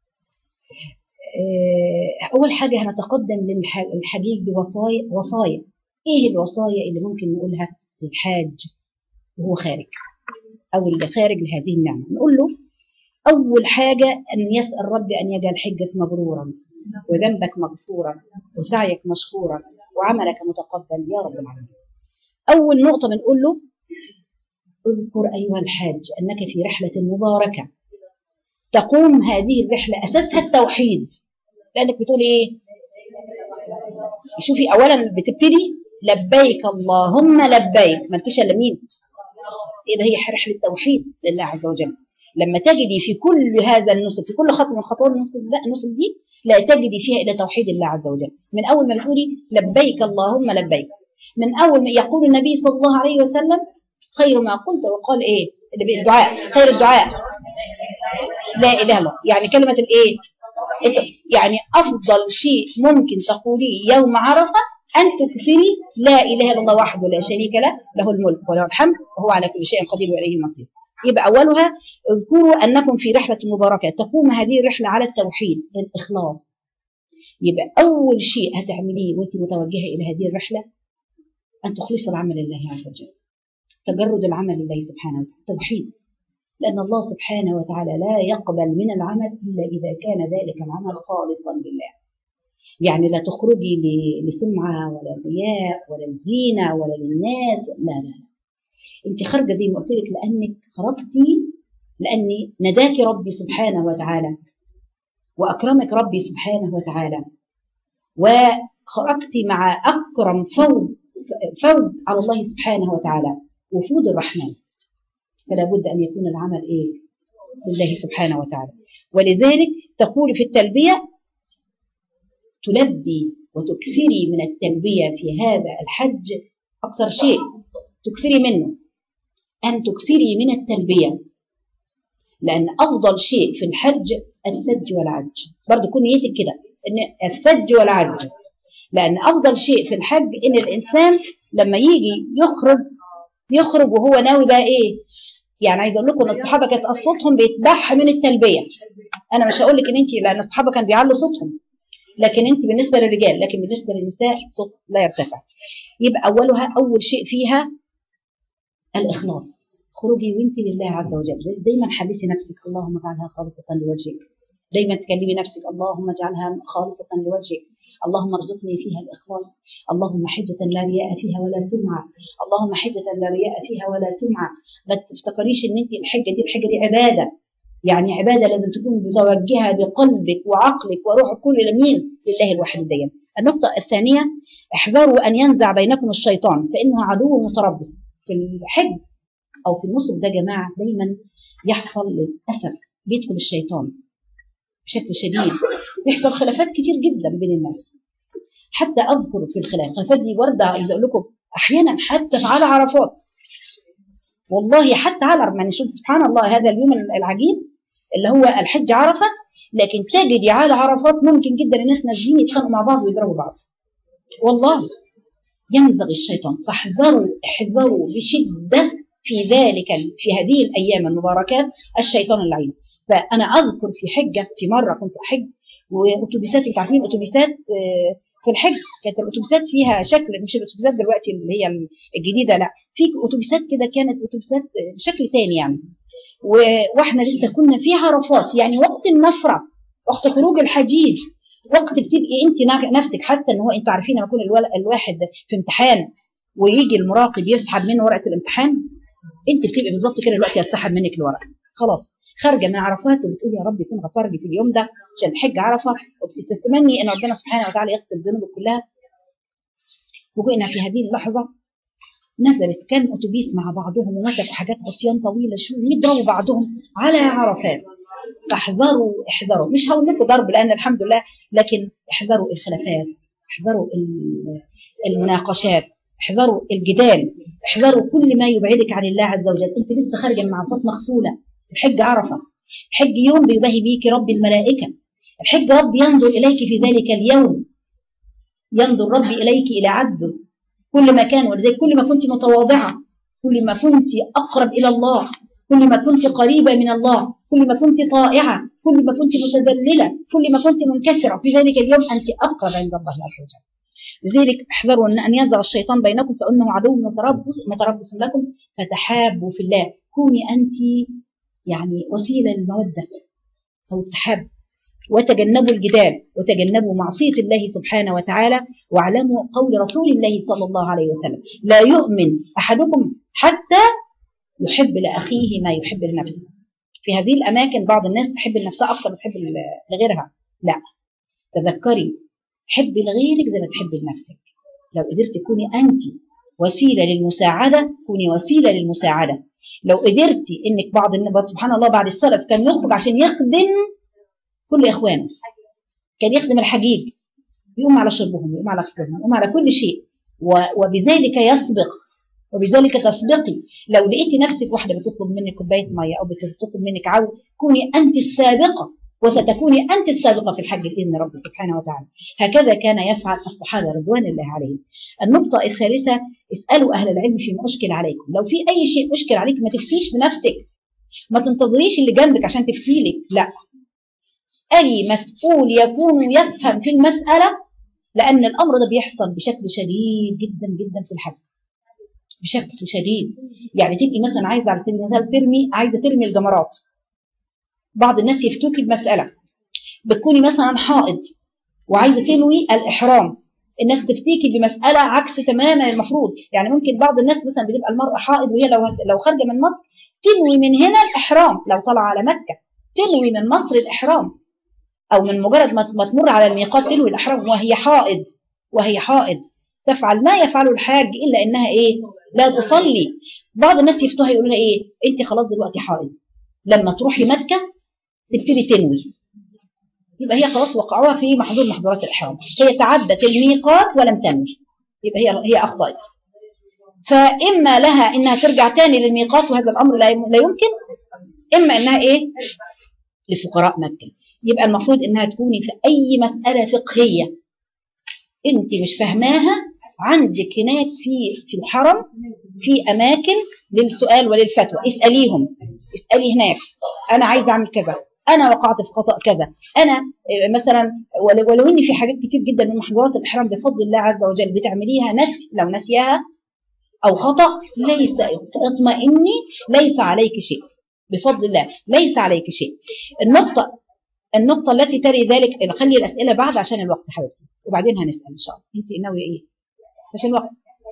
آه، اول حاجه هنتقدم للحجيج بوصايا وصايا ايه الوصايا اللي ممكن نقولها للحاج وهو خارج او اللي خارج لهذه النعمه نقول له اول حاجه ان يسال ربي ان يجعل حجك مبرورا وذنبك مغفورا وسعيك مشكورا وعملك متقبل يا رب العالمين اول نقطه بنقول له اذكر ايها الحاج انك في رحله مباركه تقوم هذه الرحله اساسها التوحيد لانك بتقول ايه شوفي اولا بتبتدي لبيك اللهم لبيك ما فيش الا مين يبقى هي رحله توحيد لله عز وجل لما تجدي في كل هذا النسك في كل خطوه من خطوات النسك ده النسك دي لا تجدي فيها الا توحيد الله عز وجل من اول ما تقولي لبيك اللهم لبيك من اول ما يقول النبي صلى الله عليه وسلم خير ما قلت وقال ايه الدعاء خير الدعاء لا اله الا الله يعني كلمه الايه يعني افضل شيء ممكن تقوليه يوم عرفه ان تكثري لا اله الا الله وحده لا شريك له له الملك وله الحمد وهو على كل شيء قدير واليه المصير يبقى اولها اذكروا انكم في رحله مباركه تقوم هذه الرحله على التوحيد الاخلاص يبقى اول شيء هتعمليه وانت متوجهه الى هذه الرحله ان تخلصي العمل لله عز وجل تجرد العمل لله سبحانه وتعالى توحيد لأن الله سبحانه وتعالى لا يقبل من العمل إلا إذا كان ذلك العمل خالصا لله يعني لا تخرجي لسمعة ولا رياء ولا الزينة ولا للناس لا لا لا انت خارجة زي ما قلت لك لأنك خرجتي لأني نداك ربي سبحانه وتعالى وأكرمك ربي سبحانه وتعالى وخرجت مع أكرم فوض فوض على الله سبحانه وتعالى وفود الرحمن فلا بد أن يكون العمل إيه لله سبحانه وتعالى ولذلك تقول في التلبية تلبي وتكثري من التلبية في هذا الحج أكثر شيء تكثري منه أن تكثري من التلبية لأن أفضل شيء في الحج الثلج والعج برضه كون نيتك كده إن الثلج والعج لأن أفضل شيء في الحج إن الإنسان لما يجي يخرج يخرج وهو ناوي بقى إيه يعني عايز اقول لكم ان الصحابه كانت صوتهم بيتبح من التلبيه انا مش هقول لك ان انت لان الصحابه كانوا بيعلوا صوتهم لكن انت بالنسبه للرجال لكن بالنسبه للنساء الصوت لا يرتفع يبقى اولها اول شيء فيها الاخلاص خروجي وانت لله عز وجل دايما حدثي نفسك اللهم اجعلها خالصه لوجهك دايما تكلمي نفسك اللهم اجعلها خالصه لوجهك اللهم ارزقني فيها الإخلاص اللهم حجة لا رياء فيها ولا سمعة اللهم حجة لا رياء فيها ولا سمعة ما تفتكريش ان انت الحجة دي الحجة دي عبادة يعني عبادة لازم تكون متوجهة بقلبك وعقلك وروحك كل لمين لله الواحد الديان النقطة الثانية احذروا أن ينزع بينكم الشيطان فإنه عدو متربص في الحج أو في النصب ده جماعة دايما يحصل للأسف بيدخل الشيطان بشكل شديد بيحصل خلافات كتير جدا بين الناس حتى اذكر في الخلاف الخلافات دي ورده عايز اقول لكم احيانا حتى على عرفات والله حتى على يعني شوف سبحان الله هذا اليوم العجيب اللي هو الحج عرفه لكن تجدي على عرفات ممكن جدا الناس نازلين يتخانقوا مع بعض ويضربوا بعض والله ينزغ الشيطان فاحذروا احذروا بشده في ذلك في هذه الايام المباركات الشيطان اللعين فانا اذكر في حجه في مره كنت احج واتوبيسات انتوا عارفين اتوبيسات في الحج كانت الاتوبيسات فيها شكل مش الاتوبيسات دلوقتي اللي هي الجديده لا في اتوبيسات كده كانت اتوبيسات بشكل تاني يعني واحنا لسه كنا في عرفات يعني وقت النفره وقت خروج الحجيج وقت بتبقي انت نفسك حاسه ان هو انتوا عارفين لما يكون الواحد في امتحان ويجي المراقب يسحب منه ورقه الامتحان انت بتبقي بالظبط كده دلوقتي هتسحب منك الورقه خلاص خارجه من عرفات وبتقول يا رب يكون غفر لي في اليوم ده عشان الحج عرفه وبتتمني ان ربنا سبحانه وتعالى يغسل ذنوبك كلها وكنا في هذه اللحظه نزلت كان اتوبيس مع بعضهم ومسكوا حاجات عصيان طويله شو يضربوا بعضهم على عرفات فاحذروا احذروا مش هقول لكم ضرب لان الحمد لله لكن احذروا الخلافات احذروا المناقشات احذروا الجدال احذروا كل ما يبعدك عن الله عز وجل انت لسه خارجه من عرفات مغسوله الحج عرفه الحج يوم بيباهي بيك رب الملائكه الحج رب ينظر اليك في ذلك اليوم ينظر ربي اليك الى عبده كل ما كان ولذلك كل ما كنت متواضعه كل ما كنت اقرب الى الله كل ما كنت قريبه من الله كل ما كنت طائعه كل ما كنت متذلله كل ما كنت منكسره في ذلك اليوم انت اقرب عند الله عز وجل لذلك احذروا ان ان يزغ الشيطان بينكم فانه عدو متربص متربص لكم فتحابوا في الله كوني انت يعني وسيله للموده او التحاب وتجنبوا الجدال وتجنبوا معصيه الله سبحانه وتعالى واعلموا قول رسول الله صلى الله عليه وسلم لا يؤمن احدكم حتى يحب لاخيه ما يحب لنفسه في هذه الاماكن بعض الناس تحب لنفسها اكثر من تحب لغيرها لا تذكري حبي لغيرك زي ما تحبي لنفسك لو قدرت تكوني انت وسيله للمساعده كوني وسيله للمساعده لو قدرتي انك بعض الناس سبحان الله بعد السلف كان يخرج عشان يخدم كل اخوانه كان يخدم الحجيج يقوم على شربهم يقوم على غسلهم يقوم على كل شيء وبذلك يسبق وبذلك تسبقي لو لقيتي نفسك واحده بتطلب منك كوبايه ميه او بتطلب منك عون كوني انت السابقه وستكوني أنت السابقة في الحج بإذن رب سبحانه وتعالى هكذا كان يفعل الصحابة رضوان الله عليهم النقطة الثالثة اسألوا أهل العلم فيما أشكل عليكم لو في أي شيء أشكل عليك ما تفتيش بنفسك ما تنتظريش اللي جنبك عشان تفتيلك لا اسألي مسؤول يكون يفهم في المسألة لأن الأمر ده بيحصل بشكل شديد جدا جدا في الحج بشكل شديد يعني تبقي مثلا عايزه على سبيل المثال ترمي عايزه ترمي الجمرات بعض الناس يفتوك بمسألة بتكوني مثلا حائض وعايزة تنوي الإحرام الناس تفتيكي بمسألة عكس تماما المفروض يعني ممكن بعض الناس مثلا بتبقى المرأة حائض وهي لو لو خارجة من مصر تنوي من هنا الإحرام لو طالعة على مكة تنوي من مصر الإحرام أو من مجرد ما تمر على الميقات تنوي الإحرام وهي حائض وهي حائض تفعل ما يفعله الحاج إلا إنها إيه لا تصلي بعض الناس يفتوها يقولوا إيه أنت خلاص دلوقتي حائض لما تروحي مكة تبتدي تنوي يبقى هي خلاص وقعوها في محظور محظورات الإحرام هي تعدت الميقات ولم تنوي يبقى هي هي أخطأت فإما لها إنها ترجع تاني للميقات وهذا الأمر لا يمكن إما إنها إيه لفقراء مكة يبقى المفروض إنها تكوني في أي مسألة فقهية أنت مش فاهماها عندك هناك في في الحرم في أماكن للسؤال وللفتوى اسأليهم اسألي هناك أنا عايزة أعمل كذا انا وقعت في خطا كذا انا مثلا ولو ان في حاجات كتير جدا من محظورات الاحرام بفضل الله عز وجل بتعمليها نسي لو نسيها او خطا ليس اطمئني ليس عليك شيء بفضل الله ليس عليك شيء النقطه النقطه التي تري ذلك خلي الاسئله بعد عشان الوقت حبيبتي وبعدين هنسال ان شاء الله انت ناويه ايه عشان الوقت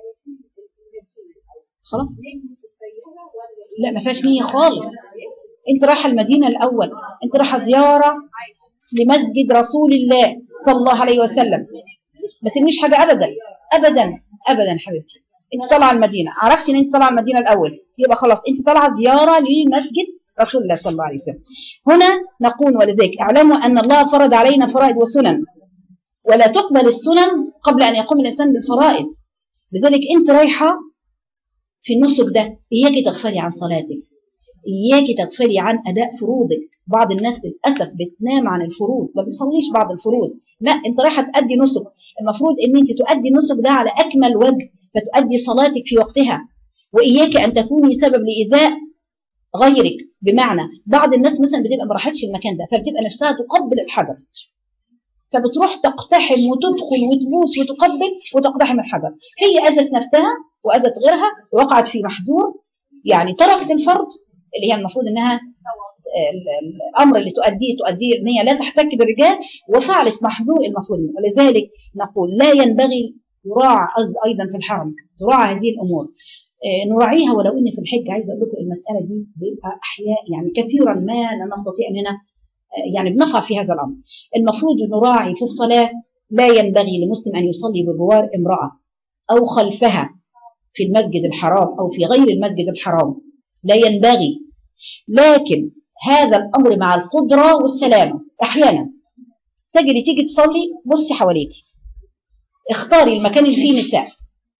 خلاص لا ما فيهاش نيه خالص انت رايحه المدينه الاول انت رايحه زياره لمسجد رسول الله صلى الله عليه وسلم ما ترميش حاجه ابدا ابدا ابدا حبيبتي انت طالعه المدينه عرفتي ان انت طالعه المدينه الاول يبقى خلاص انت طالعه زياره لمسجد رسول الله صلى الله عليه وسلم هنا نقول ولذلك اعلموا ان الله فرض علينا فرائض وسنن ولا تقبل السنن قبل ان يقوم الانسان بالفرائض لذلك انت رايحه في النسك ده اياك تغفلي عن صلاتك إياك تغفلي عن أداء فروضك بعض الناس للأسف بتنام عن الفروض ما بتصليش بعض الفروض لا أنت رايحة تأدي نسك المفروض أن أنت تؤدي النسك ده على أكمل وجه فتؤدي صلاتك في وقتها وإياك أن تكوني سبب لإيذاء غيرك بمعنى بعض الناس مثلا بتبقى ما راحتش المكان ده فبتبقى نفسها تقبل الحجر فبتروح تقتحم وتدخل وتبوس وتقبل وتقتحم الحجر هي أذت نفسها وأذت غيرها وقعت في محظور يعني تركت الفرض اللي هي المفروض انها الامر اللي تؤديه تؤديه ان هي لا تحتك بالرجال وفعلت محظور المفروض ولذلك نقول لا ينبغي يراعى ايضا في الحرم تراعى هذه الامور نراعيها ولو ان في الحج عايزه اقول لكم المساله دي بيبقى احياء يعني كثيرا ما لا نستطيع اننا يعني بنقع في هذا الامر المفروض نراعي في الصلاه لا ينبغي لمسلم ان يصلي بجوار امراه او خلفها في المسجد الحرام او في غير المسجد الحرام لا ينبغي لكن هذا الامر مع القدره والسلامه احيانا تجري تيجي تصلي بصي حواليك اختاري المكان اللي فيه نساء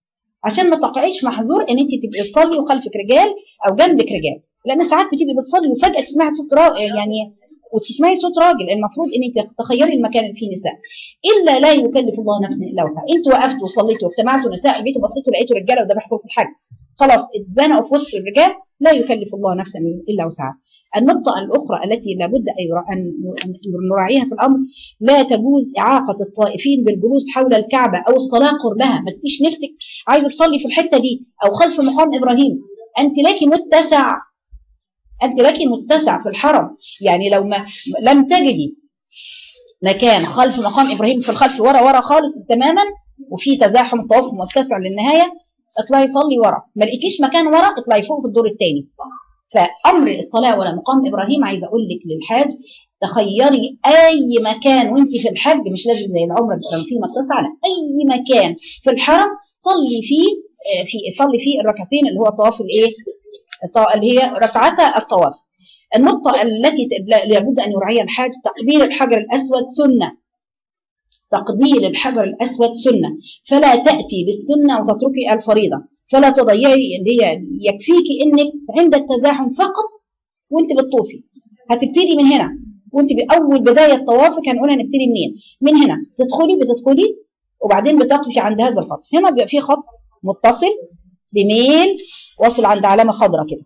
عشان ما تقعيش محظور ان انت تبقي تصلي وخلفك رجال او جنبك رجال لان ساعات بتبقي بتصلي وفجاه تسمعي صوت را... يعني وتسمعي صوت راجل المفروض انك تخيري المكان اللي فيه نساء الا لا يكلف الله نفسا الا وسعها انت وقفت وصليتوا واجتمعتوا نساء البيت وبصيتوا لقيتوا رجاله وده بيحصل في الحج خلاص اتزنقوا في وسط الرجال لا يكلف الله نفسا الا وسعها النقطة الأخرى التي لابد أن نراعيها في الأمر لا تجوز إعاقة الطائفين بالجلوس حول الكعبة أو الصلاة قربها ما تجيش نفسك عايزة تصلي في الحتة دي أو خلف مقام إبراهيم أنت لك متسع أنت لك متسع في الحرم يعني لو ما لم تجدي مكان خلف مقام إبراهيم في الخلف ورا ورا خالص تماما وفي تزاحم طواف متسع للنهاية اطلعي صلي ورا ما لقيتيش مكان ورا اطلعي فوق في الدور الثاني فامر الصلاه ولا مقام ابراهيم عايزه اقول لك للحاج تخيري اي مكان وانت في الحج مش لازم زي العمره بتبقى في متصل على اي مكان في الحرم صلي فيه في صلي فيه الركعتين اللي هو طواف الايه اللي هي ركعتا الطواف النقطة التي لابد أن يراعيها الحاج تقبيل الحجر الأسود سنة تقبيل الحجر الأسود سنة فلا تأتي بالسنة وتتركي الفريضة فلا تضيعي اللي هي يكفيكي انك عند التزاحم فقط وانت بتطوفي هتبتدي من هنا وانت باول بدايه طوافك هنقول هنبتدي منين من هنا تدخلي بتدخلي وبعدين بتقفي عند هذا الخط هنا بيبقى في خط متصل بميل واصل عند علامه خضراء كده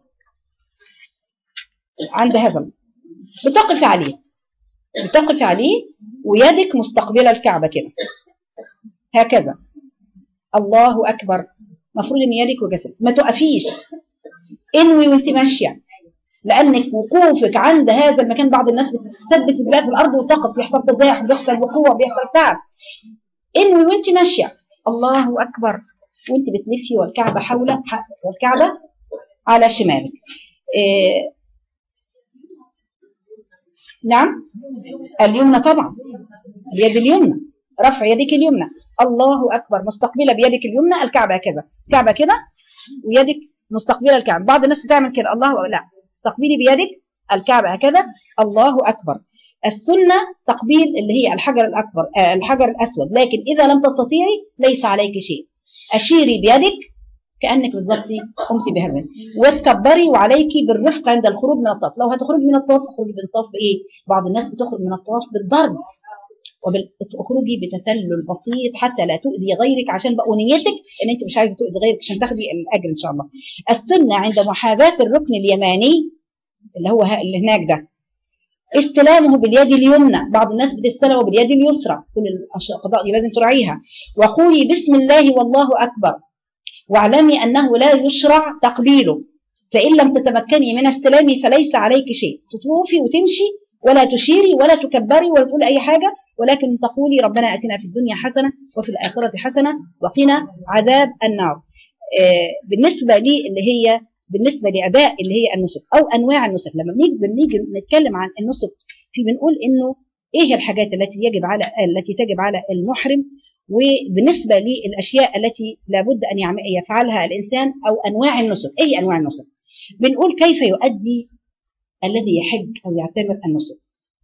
عند هذا بتقفي عليه بتقفي عليه ويدك مستقبله الكعبه كده هكذا الله اكبر المفروض ان يدك وجسدك ما تقفيش انوي وانت ماشيه لانك وقوفك عند هذا المكان بعض الناس بتثبت البلاد في الارض وتقف بيحصل تزاحم بيحصل وقوع بيحصل تعب انوي وانت ماشيه الله اكبر وانت بتلفي والكعبه حول والكعبه على شمالك إيه نعم اليمنى طبعا اليد اليمنى رفع يدك اليمنى الله اكبر مستقبله بيدك اليمنى الكعبه هكذا كعبه كده ويدك مستقبله الكعبه بعض الناس بتعمل كده الله لا استقبلي بيدك الكعبه هكذا الله اكبر السنه تقبيل اللي هي الحجر الاكبر آه الحجر الاسود لكن اذا لم تستطيعي ليس عليك شيء اشيري بيدك كانك بالظبط قمت بهذا وتكبري وعليك بالرفق عند الخروج من الطواف لو هتخرجي من الطواف اخرجي من الطواف بايه بعض الناس بتخرج من الطواف بالضرب وتخرجي بتسلل بسيط حتى لا تؤذي غيرك عشان بقى نيتك ان انت مش عايزه تؤذي غيرك عشان تاخدي الاجر ان شاء الله. السنه عند محاذاه الركن اليماني اللي هو اللي هناك ده استلامه باليد اليمنى بعض الناس بتستلمه باليد اليسرى كل القضاء دي لازم تراعيها وقولي بسم الله والله اكبر واعلمي انه لا يشرع تقبيله فان لم تتمكني من استلامه فليس عليك شيء تطوفي وتمشي ولا تشيري ولا تكبري ولا تقولي اي حاجه ولكن تقولي ربنا اتنا في الدنيا حسنه وفي الاخره حسنه وقنا عذاب النار بالنسبه لي اللي هي بالنسبه لاداء اللي هي النسك او انواع النسك لما بنيجي بنيجي نتكلم عن النسك في بنقول انه ايه الحاجات التي يجب على التي تجب على المحرم وبالنسبه للاشياء التي لابد ان يفعلها الانسان او انواع النسك اي انواع النسك بنقول كيف يؤدي الذي يحج او يعتبر النسك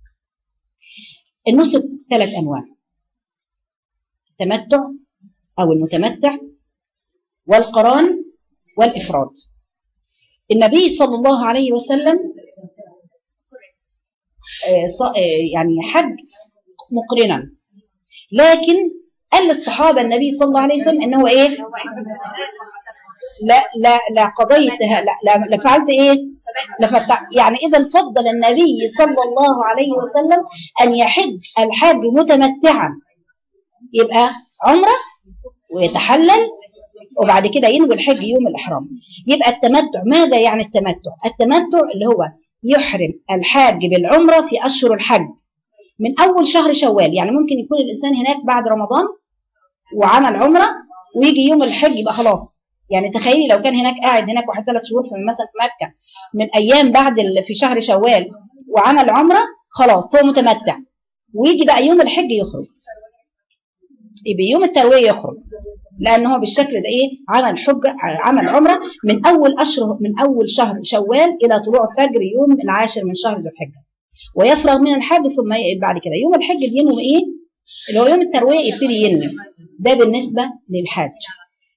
النسك ثلاث انواع التمتع او المتمتع والقران والافراد النبي صلى الله عليه وسلم يعني حج مقرنا لكن قال للصحابه النبي صلى الله عليه وسلم ان هو ايه لا لا لا قضيتها لا لا, لا فعلت ايه لفتح يعني اذا فضل النبي صلى الله عليه وسلم ان يحج الحاج متمتعا يبقى عمره ويتحلل وبعد كده ينوي الحج يوم الاحرام يبقى التمتع ماذا يعني التمتع التمتع اللي هو يحرم الحاج بالعمره في اشهر الحج من اول شهر شوال يعني ممكن يكون الانسان هناك بعد رمضان وعمل عمره ويجي يوم الحج يبقى خلاص يعني تخيلي لو كان هناك قاعد هناك واحد ثلاث شهور في مثلا في مكه من ايام بعد في شهر شوال وعمل عمره خلاص هو متمتع ويجي بقى يوم الحج يخرج يبقى يوم الترويه يخرج لان هو بالشكل ده ايه عمل حجه عمل عمره من اول اشهر من اول شهر شوال الى طلوع فجر يوم العاشر من شهر ذو الحجه ويفرغ من الحج ثم بعد كده يوم الحج ينوي ايه اللي هو يوم الترويه يبتدي ينوي ده بالنسبه للحاج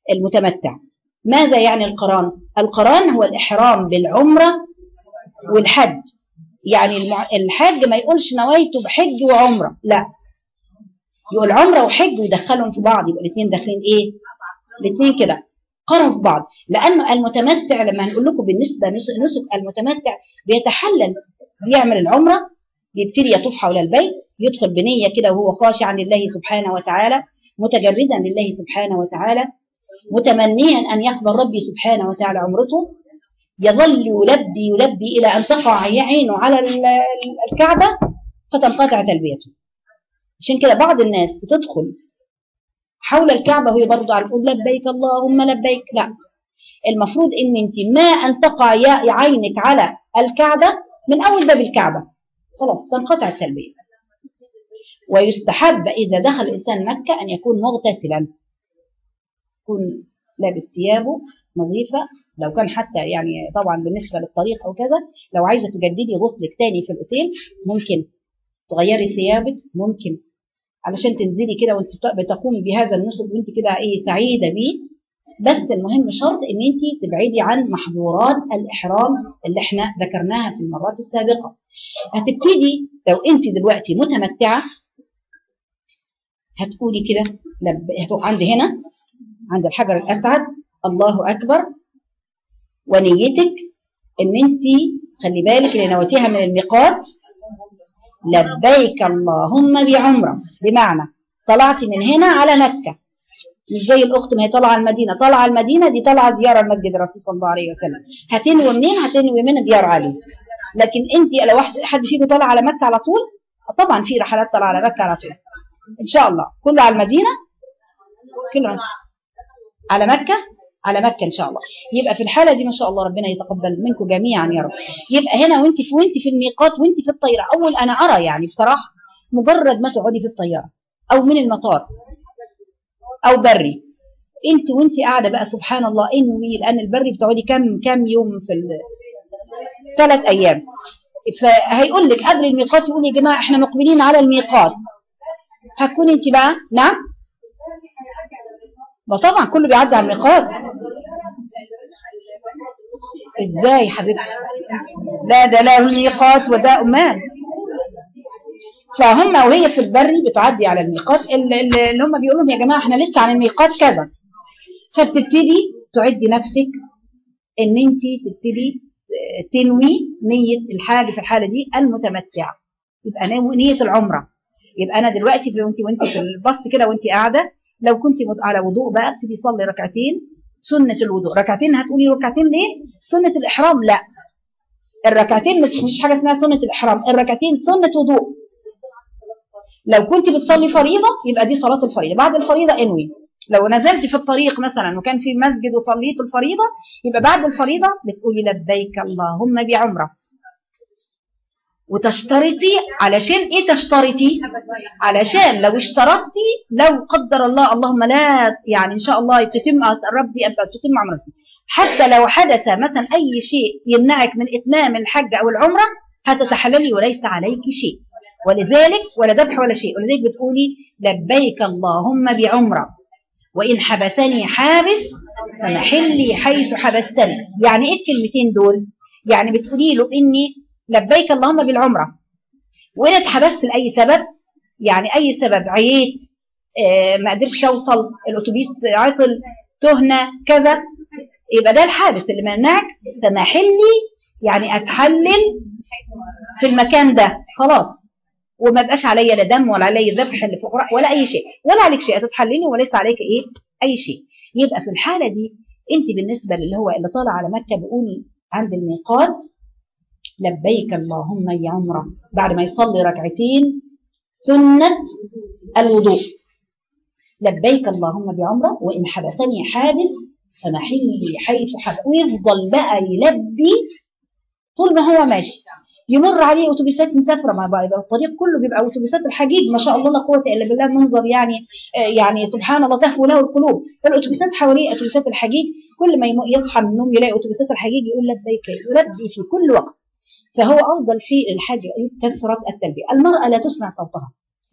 المتمتع ماذا يعني القران القران هو الإحرام بالعمرة والحج يعني المع... الحج ما يقولش نويت بحج وعمرة لا يقول عمرة وحج ويدخلهم في بعض يبقى الاثنين داخلين ايه الاثنين كده قرنوا في بعض لأنه المتمتع لما هنقول لكم بالنسبة نسك المتمتع بيتحلل بيعمل العمرة بيبتدي يطوف حول البيت يدخل بنية كده وهو خاشعا لله سبحانه وتعالى متجردا لله سبحانه وتعالى متمنيا أن يقبل ربي سبحانه وتعالى عمرته يظل يلبي يلبي إلى أن تقع عينه على الكعبة فتنقطع تلبيته عشان كده بعض الناس بتدخل حول الكعبة وهي برضه على تقول لبيك اللهم لبيك لا المفروض ان انت ما ان تقع عينك على الكعبة من اول باب الكعبة خلاص تنقطع التلبية ويستحب اذا دخل الانسان مكة ان يكون مغتسلا يكون لابس ثيابه نظيفة لو كان حتى يعني طبعا بالنسبة للطريق او كذا لو عايزة تجددي غسلك تاني في الاوتيل ممكن تغيري ثيابك ممكن علشان تنزلي كده وانت بتقومي بهذا النسك وانت كده ايه سعيده بيه بس المهم شرط ان انت تبعدي عن محظورات الاحرام اللي احنا ذكرناها في المرات السابقه هتبتدي لو انت دلوقتي متمتعه هتقولي كده هتقف عند هنا عند الحجر الاسعد الله اكبر ونيتك ان انت خلي بالك اللي نويتيها من الميقات لبيك اللهم بعمرة بمعنى طلعت من هنا على مكة مش زي الأخت ما هي طالعة المدينة طالعة المدينة دي طالعة زيارة المسجد الرسول صلى الله عليه وسلم هتنوي منين هتنوي من ديار علي لكن انت لو واحد حد فيكم طالع على مكة على طول طبعا في رحلات طالعة على مكة على طول ان شاء الله كله على المدينة كله على مكة على مكة إن شاء الله يبقى في الحالة دي ما شاء الله ربنا يتقبل منكم جميعا يا رب يبقى هنا وانت في وانت في الميقات وانت في الطيارة أول أنا أرى يعني بصراحة مجرد ما تقعدي في الطيارة أو من المطار أو بري انت وانت قاعدة بقى سبحان الله انوي لأن البري بتقعدي كم كم يوم في ثلاث أيام فهيقول لك قبل الميقات يقول يا جماعة احنا مقبلين على الميقات هتكون انت بقى نعم ما طبعا كله بيعدي على الميقات ازاي حبيبتي لا ده لا الميقات وده امال فهم وهي في البري بتعدي على الميقات اللي هم بيقولوا يا جماعه احنا لسه عن الميقات كذا فبتبتدي تعدي نفسك ان انت تبتدي تنوي نيه الحاجه في الحاله دي المتمتع يبقى نيه العمره يبقى انا دلوقتي وانت وانت في الباص كده وانت قاعده لو كنت على وضوء بقى ابتدي صلي ركعتين سنة الوضوء ركعتين هتقولي ركعتين ليه سنة الإحرام لا الركعتين مش مفيش حاجة اسمها سنة الإحرام الركعتين سنة وضوء لو كنت بتصلي فريضة يبقى دي صلاة الفريضة بعد الفريضة انوي لو نزلت في الطريق مثلا وكان في مسجد وصليت الفريضة يبقى بعد الفريضة بتقولي لبيك اللهم بعمرة وتشترطي علشان ايه تشترطي علشان لو اشترطتي لو قدر الله اللهم لا يعني ان شاء الله تتم اسال ربي ان تتم عمرتي حتى لو حدث مثلا اي شيء يمنعك من اتمام الحج او العمره هتتحللي وليس عليك شيء ولذلك ولا ذبح ولا شيء ولذلك بتقولي لبيك اللهم بعمره وان حبسني حابس فمحلي حيث حبستني يعني ايه الكلمتين دول يعني بتقولي له اني لبيك اللهم بالعمرة وإن اتحبست لأي سبب يعني أي سبب عييت آه ما قدرتش أوصل الأتوبيس عطل تهنة كذا يبقى ده الحابس اللي منعك تمحلي يعني أتحلل في المكان ده خلاص وما بقاش عليا لا دم ولا عليا ذبح اللي فوق ولا أي شيء ولا عليك شيء تتحللي وليس عليك إيه أي شيء يبقى في الحالة دي أنت بالنسبة اللي هو اللي طالع على مكة بيقولي عند الميقات لبيك اللهم يا عمره بعد ما يصلي ركعتين سنة الوضوء لبيك اللهم بعمره وإن حبسني حابس فمحلي حيث حب ويفضل بقى يلبي طول ما هو ماشي يمر عليه اتوبيسات مسافره ما بقى الطريق كله بيبقى اتوبيسات الحجيج ما شاء الله لا قوه الا بالله منظر يعني يعني سبحان الله تهوى له القلوب الاتوبيسات حواليه اتوبيسات الحجيج كل ما يصحى من النوم يلاقي اتوبيسات الحجيج يقول لبيك يلبي في كل وقت فهو أفضل شيء للحج كثرة التلبية المرأة لا تسمع صوتها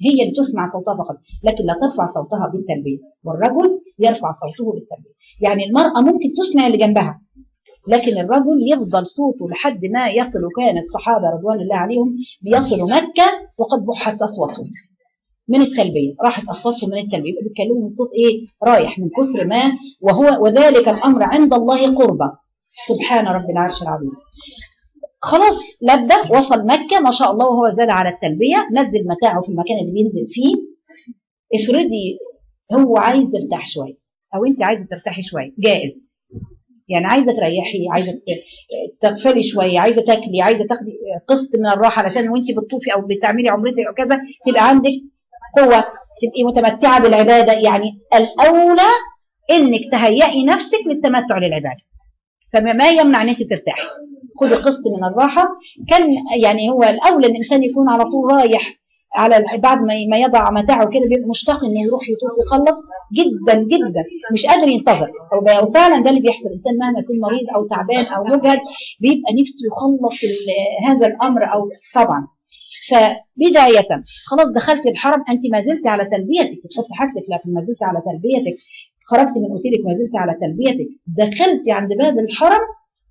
هي اللي تسمع صوتها فقط لكن لا ترفع صوتها بالتلبيه والرجل يرفع صوته بالتلبيه يعني المراه ممكن تسمع اللي جنبها لكن الرجل يفضل صوته لحد ما يصل كان الصحابه رضوان الله عليهم بيصلوا مكه وقد بحت اصواتهم من التلبيه راحت اصواتهم من التلبيه يبقى بيتكلموا من صوت ايه رايح من كثر ما وهو وذلك الامر عند الله قربه سبحان رب العرش العظيم خلاص لبى وصل مكة ما شاء الله وهو زاد على التلبية نزل متاعه في المكان اللي بينزل فيه افرضي هو عايز يرتاح شوية أو أنت عايزة ترتاحي شوية جائز يعني عايزة تريحي عايزة تغفلي شوية عايزة تاكلي عايزة تاخدي قسط من الراحة علشان وأنت بتطوفي أو بتعملي عمرتك أو كذا تبقى عندك قوة تبقي متمتعة بالعبادة يعني الأولى إنك تهيئي نفسك للتمتع للعبادة فما يمنع ان انت ترتاحي خدي قسط من الراحه كان يعني هو الاولى ان الانسان يكون على طول رايح على بعد ما ما يضع متاعه كده بيبقى مشتاق انه يروح يطوف ويخلص جدا جدا مش قادر ينتظر وفعلا ده اللي بيحصل الانسان مهما يكون مريض او تعبان او مجهد بيبقى نفسه يخلص هذا الامر او طبعا فبدايه خلاص دخلت الحرم انت ما زلت على تلبيتك تحط حاجتك لكن ما زلت على تلبيتك خرجت من اوتيلك ما زلت على تلبيتك دخلت عند باب الحرم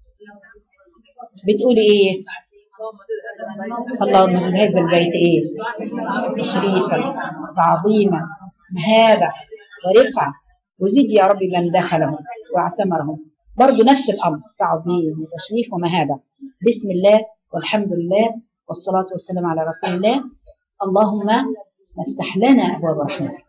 بتقولي ايه اللهم من هذا البيت ايه تشريفا تعظيما مهابه ورفعه وزد يا رب من دخلهم واعتمرهم برضه نفس الامر تعظيم وتشريف ومهابه بسم الله والحمد لله والصلاه والسلام على رسول الله اللهم افتح لنا ابواب رحمتك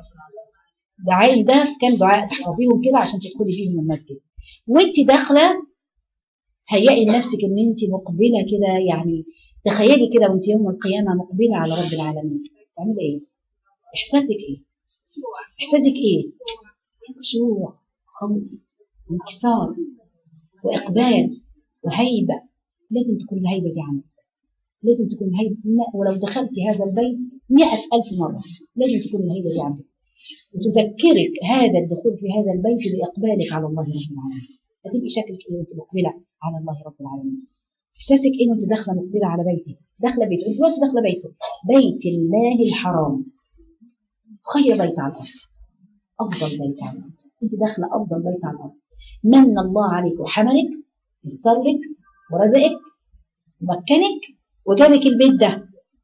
دعاء ده كان دعاء تحفظيهم كده عشان تدخلي فيهم المسجد وانت داخله هيئي لنفسك ان انت مقبله كده يعني تخيلي كده وانت يوم القيامه مقبله على رب العالمين تعملي ايه؟ احساسك ايه؟ احساسك ايه؟ خشوع خوف انكسار واقبال وهيبه لازم تكون الهيبه دي عندك لازم تكون الهيبه ولو دخلتي هذا البيت مئة ألف مرة لازم تكون الهيبة دي عندك وتذكرك هذا الدخول في هذا البيت بإقبالك على الله رب العالمين هتبقي شكلك ايه وانت مقبله على الله رب العالمين احساسك ايه وانت داخله مقبله على بيتك داخله بيته انت دلوقتي داخله بيته بيت الله الحرام خير بيت على الارض افضل بيت على الارض انت داخله افضل بيت على الارض من الله عليك وحملك يسر لك ورزقك ومكنك وجابك البيت ده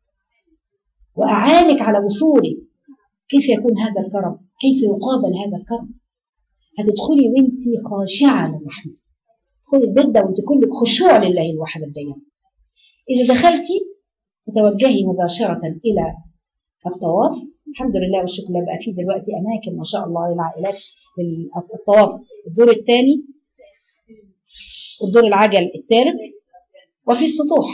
واعانك على وصولك كيف يكون هذا الكرم كيف يقابل هذا الكرم هتدخلي وانت خاشعه للرحمه تدخلي البيت ده وانت كلك خشوع لله الواحد الديان اذا دخلتي تتوجهي مباشره الى الطواف الحمد لله والشكر لله بقى في دلوقتي اماكن ما شاء الله للعائلات للطواف الدور الثاني والدور العجل الثالث وفي السطوح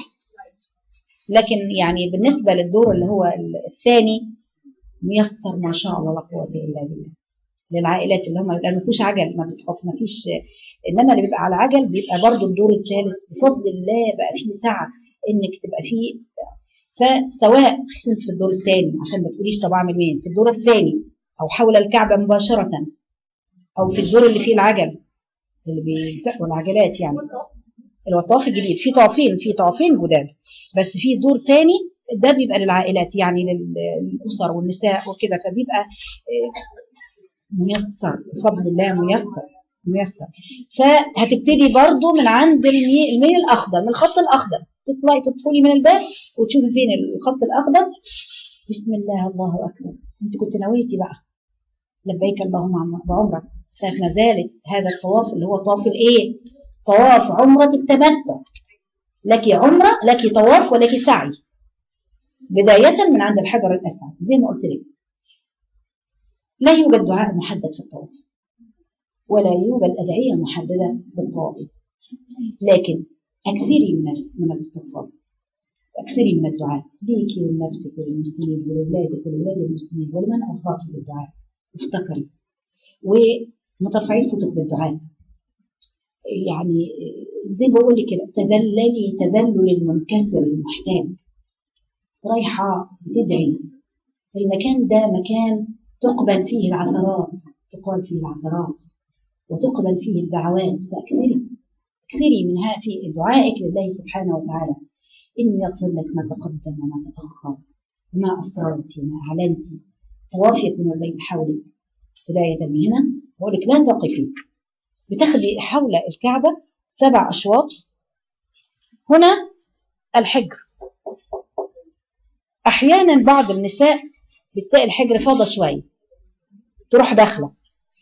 لكن يعني بالنسبه للدور اللي هو الثاني ميسر ما شاء الله لا قوه الا بالله للعائلات اللي هم ما فيش عجل ما بتخاف ما فيش انما اللي بيبقى على عجل بيبقى برضه الدور الثالث بفضل الله بقى فيه سعه انك تبقى فيه فسواء كنت في الدور الثاني عشان ما تقوليش طب اعمل مين في الدور الثاني او حول الكعبه مباشره او في الدور اللي فيه العجل اللي بيسقوا العجلات يعني اللي هو الطواف الجديد في طوافين في طوافين جداد بس في دور ثاني ده بيبقى للعائلات يعني للاسر والنساء وكده فبيبقى ميسر بفضل الله ميسر ميسر فهتبتدي برضو من عند الميل الاخضر من الخط الاخضر تطلعي تدخلي من الباب وتشوفي فين الخط الاخضر بسم الله الله اكبر انت كنت نويتي بقى لبيك اللهم بعمرك فما زالت هذا الطواف اللي هو طواف الايه طواف عمره التمتع لك عمره لك طواف ولك سعي بدايه من عند الحجر الاسود زي ما قلت لك لا يوجد دعاء محدد في الطواف ولا يوجد أدعية محددة بالطواف لكن أكثري من من الاستغفار أكثري من الدعاء ليك ولنفسك وللمسلمين ولأولادك ولأولاد المسلمين ولمن أوصاك بالدعاء افتكري وما ترفعيش صوتك بالدعاء يعني زي ما بقول لك كده تذللي تذلل المنكسر المحتاج رايحة تدعي المكان ده مكان تقبل فيه العثرات تقال فيه العثرات وتقبل فيه الدعوات فاكثري اكثري منها في دعائك لله سبحانه وتعالى انه يغفر لك ما تقدم وما تاخر ما أسررت ما أعلنت طوافك من البيت حولك بداية من هنا بقول لك لا تقفي بتاخدي حول الكعبة سبع أشواط هنا الحجر أحيانا بعض النساء بتلاقي الحجر فاضى شوية تروح داخلة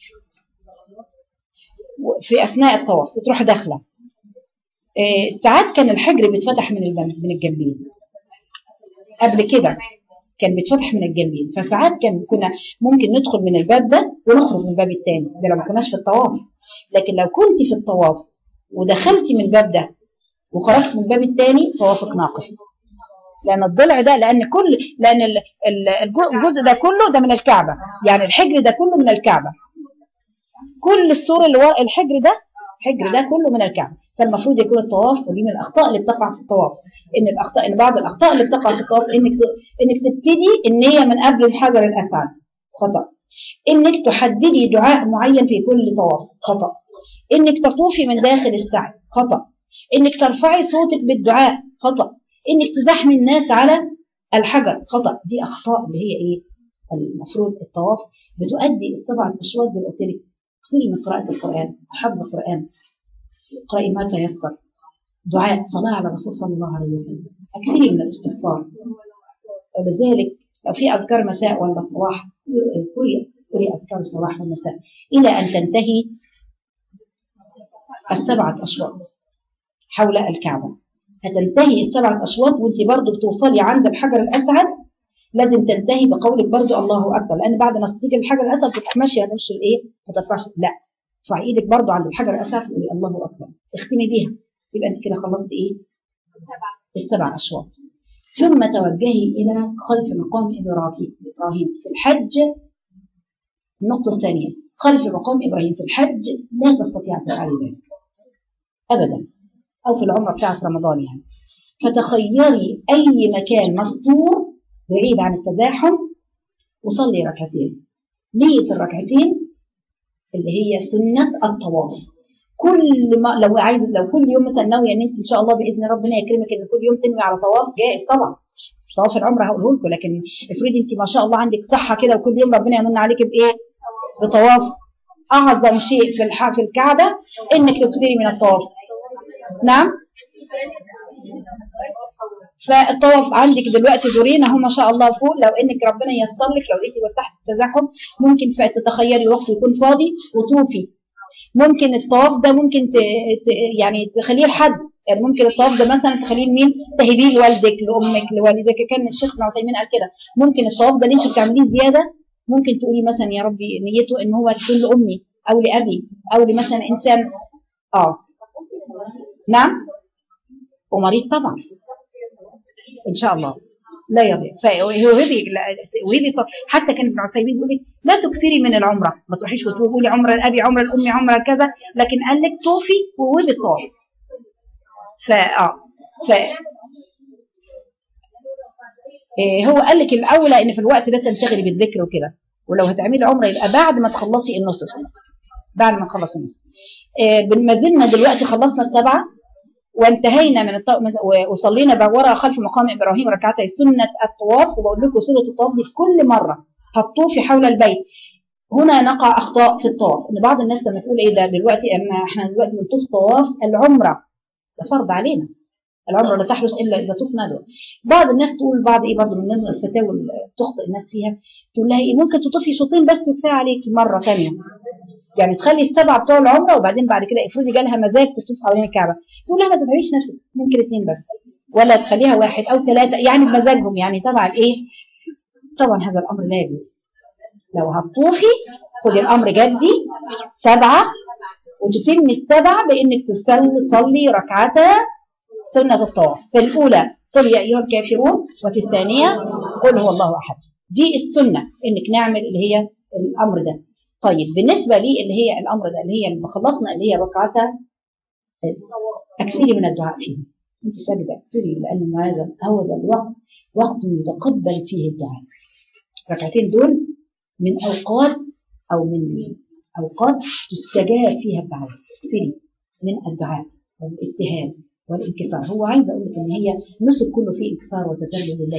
في أثناء الطواف بتروح داخلة إيه، ساعات كان الحجر بيتفتح من الجنب من الجنبين قبل كده كان بيتفتح من الجنبين فساعات كان كنا ممكن ندخل من الباب ده ونخرج من الباب الثاني ده لو ما كناش في الطواف لكن لو كنت في الطواف ودخلتي من الباب ده وخرجت من الباب الثاني طوافك ناقص لان الضلع ده لان كل لان ال- ال- الجو- الجزء ده كله ده من الكعبه يعني الحجر ده كله من الكعبه كل السور اللي ورا الحجر ده الحجر ده كله من الكعبه فالمفروض يكون الطواف ودي من الاخطاء اللي بتقع في الطواف ان الاخطاء ان بعض الاخطاء اللي بتقع في الطواف انك ت- انك تبتدي النيه من قبل الحجر الاسعد خطا انك تحددي دعاء معين في كل طواف خطا انك تطوفي من داخل السعي خطا انك ترفعي صوتك بالدعاء خطا انك تزاحمي الناس على الحجر خطا دي اخطاء اللي هي ايه المفروض الطواف بتؤدي السبع اشواط اللي قلت لك اقصري من قراءه القران حفظ القران اقرأي ما تيسر دعاء صلاة على الرسول صلى الله عليه وسلم أكثري من الاستغفار ولذلك لو في أذكار مساء ولا صباح قري قري أذكار الصباح والمساء إلى أن تنتهي السبعة أشواط حول الكعبة هتنتهي السبعة أشواط وانت برضو بتوصلي عند الحجر الأسعد لازم تنتهي بقولك برضو الله أكبر لأن بعد ما تيجي الحجر الأسعد تروح ماشية هتمشي الإيه؟ ما ترفعش لا ارفعي ايدك برضو عند الحجر الأسعد وقولي الله أكبر اختمي بيها يبقى انت كده خلصت ايه؟ السبع أشواط ثم توجهي إلى خلف مقام إبراهيم إبراهيم في الحج النقطة الثانية خلف مقام إبراهيم في الحج لا تستطيع أن تفعلي ذلك أبدا أو في العمرة بتاعت رمضان يعني فتخيري أي مكان مستور بعيد عن التزاحم وصلي ركعتين ليه في الركعتين اللي هي سنة الطواف كل ما لو عايز لو كل يوم مثلا ناويه ان انت ان شاء الله باذن ربنا يكرمك ان كل يوم تنوي على طواف جائز طبعا مش طواف العمره هقوله لكم لكن افرضي انت ما شاء الله عندك صحه كده وكل يوم ربنا يمن عليك بايه؟ بطواف اعظم شيء في الح... في الكعبه انك تكثري من الطواف نعم فالطواف عندك دلوقتي دورين اهو ما شاء الله فوق لو انك ربنا ييسر لك لو لقيتي تحت التزاحم ممكن تتخيلي وقت يكون فاضي وطوفي ممكن الطواف ده ممكن ت... ت... يعني تخليه لحد يعني ممكن الطواف ده مثلا تخليه لمين؟ تهديه لوالدك لامك لوالدك كان الشيخ ابن عثيمين قال كده ممكن الطواف ده اللي انت بتعمليه زياده ممكن تقولي مثلا يا ربي نيته ان هو تكون لامي او لابي او لمثلا انسان اه نعم ومريض طبعا ان شاء الله لا يضيع فوهبي وهبي حتى كان ابن عثيمين بيقول لك لا تكثري من العمره ما تروحيش وتقولي عمره لابي عمره لامي عمره كذا لكن قال لك طوفي ووهبي الطواف فا اه ف إيه هو قال لك الاولى ان في الوقت ده تنشغلي بالذكر وكده ولو هتعملي عمره يبقى بعد ما تخلصي النصف بعد ما تخلصي النصف إيه ما زلنا دلوقتي خلصنا السبعه وانتهينا من الطو... وصلينا ورا خلف مقام ابراهيم ركعتي سنه الطواف وبقول لكم سنه الطواف دي في كل مره هتطوفي حول البيت هنا نقع اخطاء في الطواف ان بعض الناس لما تقول ايه ده دلوقتي ان احنا دلوقتي بنطوف طواف العمره ده فرض علينا العمره لا تحدث الا اذا طفنا له بعض الناس تقول بعض ايه برضه من ضمن الفتاوى اللي تخطئ الناس فيها تقول لها ايه ممكن تطوفي شوطين بس وكفايه عليكي مره ثانيه يعني تخلي السبعه بتوع العمره وبعدين بعد كده افرضي جالها مزاج تطوف حوالين الكعبه تقول لها ما تتعبيش نفسك ممكن اثنين بس ولا تخليها واحد او ثلاثه يعني بمزاجهم يعني تبع الايه طبعا هذا الامر لا يجوز لو هتطوفي خدي الامر جدي سبعه وتتمي السبعه بانك تصلي ركعتا سنه الطواف في الاولى قل يا ايها الكافرون وفي الثانيه قل هو الله احد دي السنه انك نعمل اللي هي الامر ده طيب بالنسبه لي اللي هي الامر ده اللي هي خلصنا اللي هي ركعتا اكثري من الدعاء فيه انت ساجده اكثري لان هذا هو ذا الوقت وقت يتقبل فيه الدعاء الركعتين دول من اوقات او من اوقات تستجاب فيها الدعاء اكثري من الدعاء والابتهال والانكسار هو عايز اقول لك ان هي نسك كله فيه انكسار وتذلل لله وحده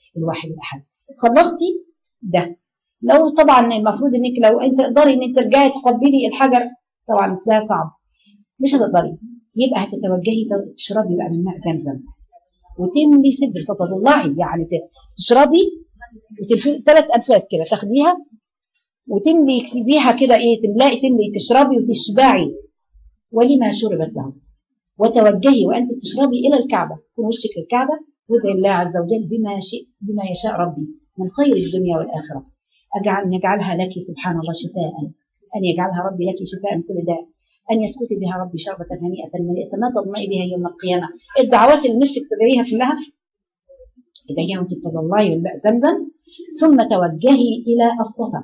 الواحد الاحد خلصتي ده لو طبعا المفروض انك لو انت تقدري انك ترجعي تقبلي الحجر طبعا ده صعب مش هتقدري يبقى هتتوجهي تشربي بقى من ماء زمزم وتملي صدر تتضلعي يعني تشربي ثلاث انفاس كده تاخديها وتملي بيها كده ايه تملئي تملي تشربي وتشبعي ولما شربت له وتوجهي وانت تشربي الى الكعبه كن وشك الكعبه وادعي الله عز وجل بما شئ بما يشاء ربي من خير الدنيا والاخره اجعل ان يجعلها لك سبحان الله شفاء ان يجعلها ربي لك شفاء من كل داء ان يسكت بها ربي شربة هنيئة مليئة ما تضمئي بها يوم القيامة الدعوات اللي نفسك تدعيها كلها ادعيها وانت تتضلعي بالماء زمزم ثم توجهي الى الصفا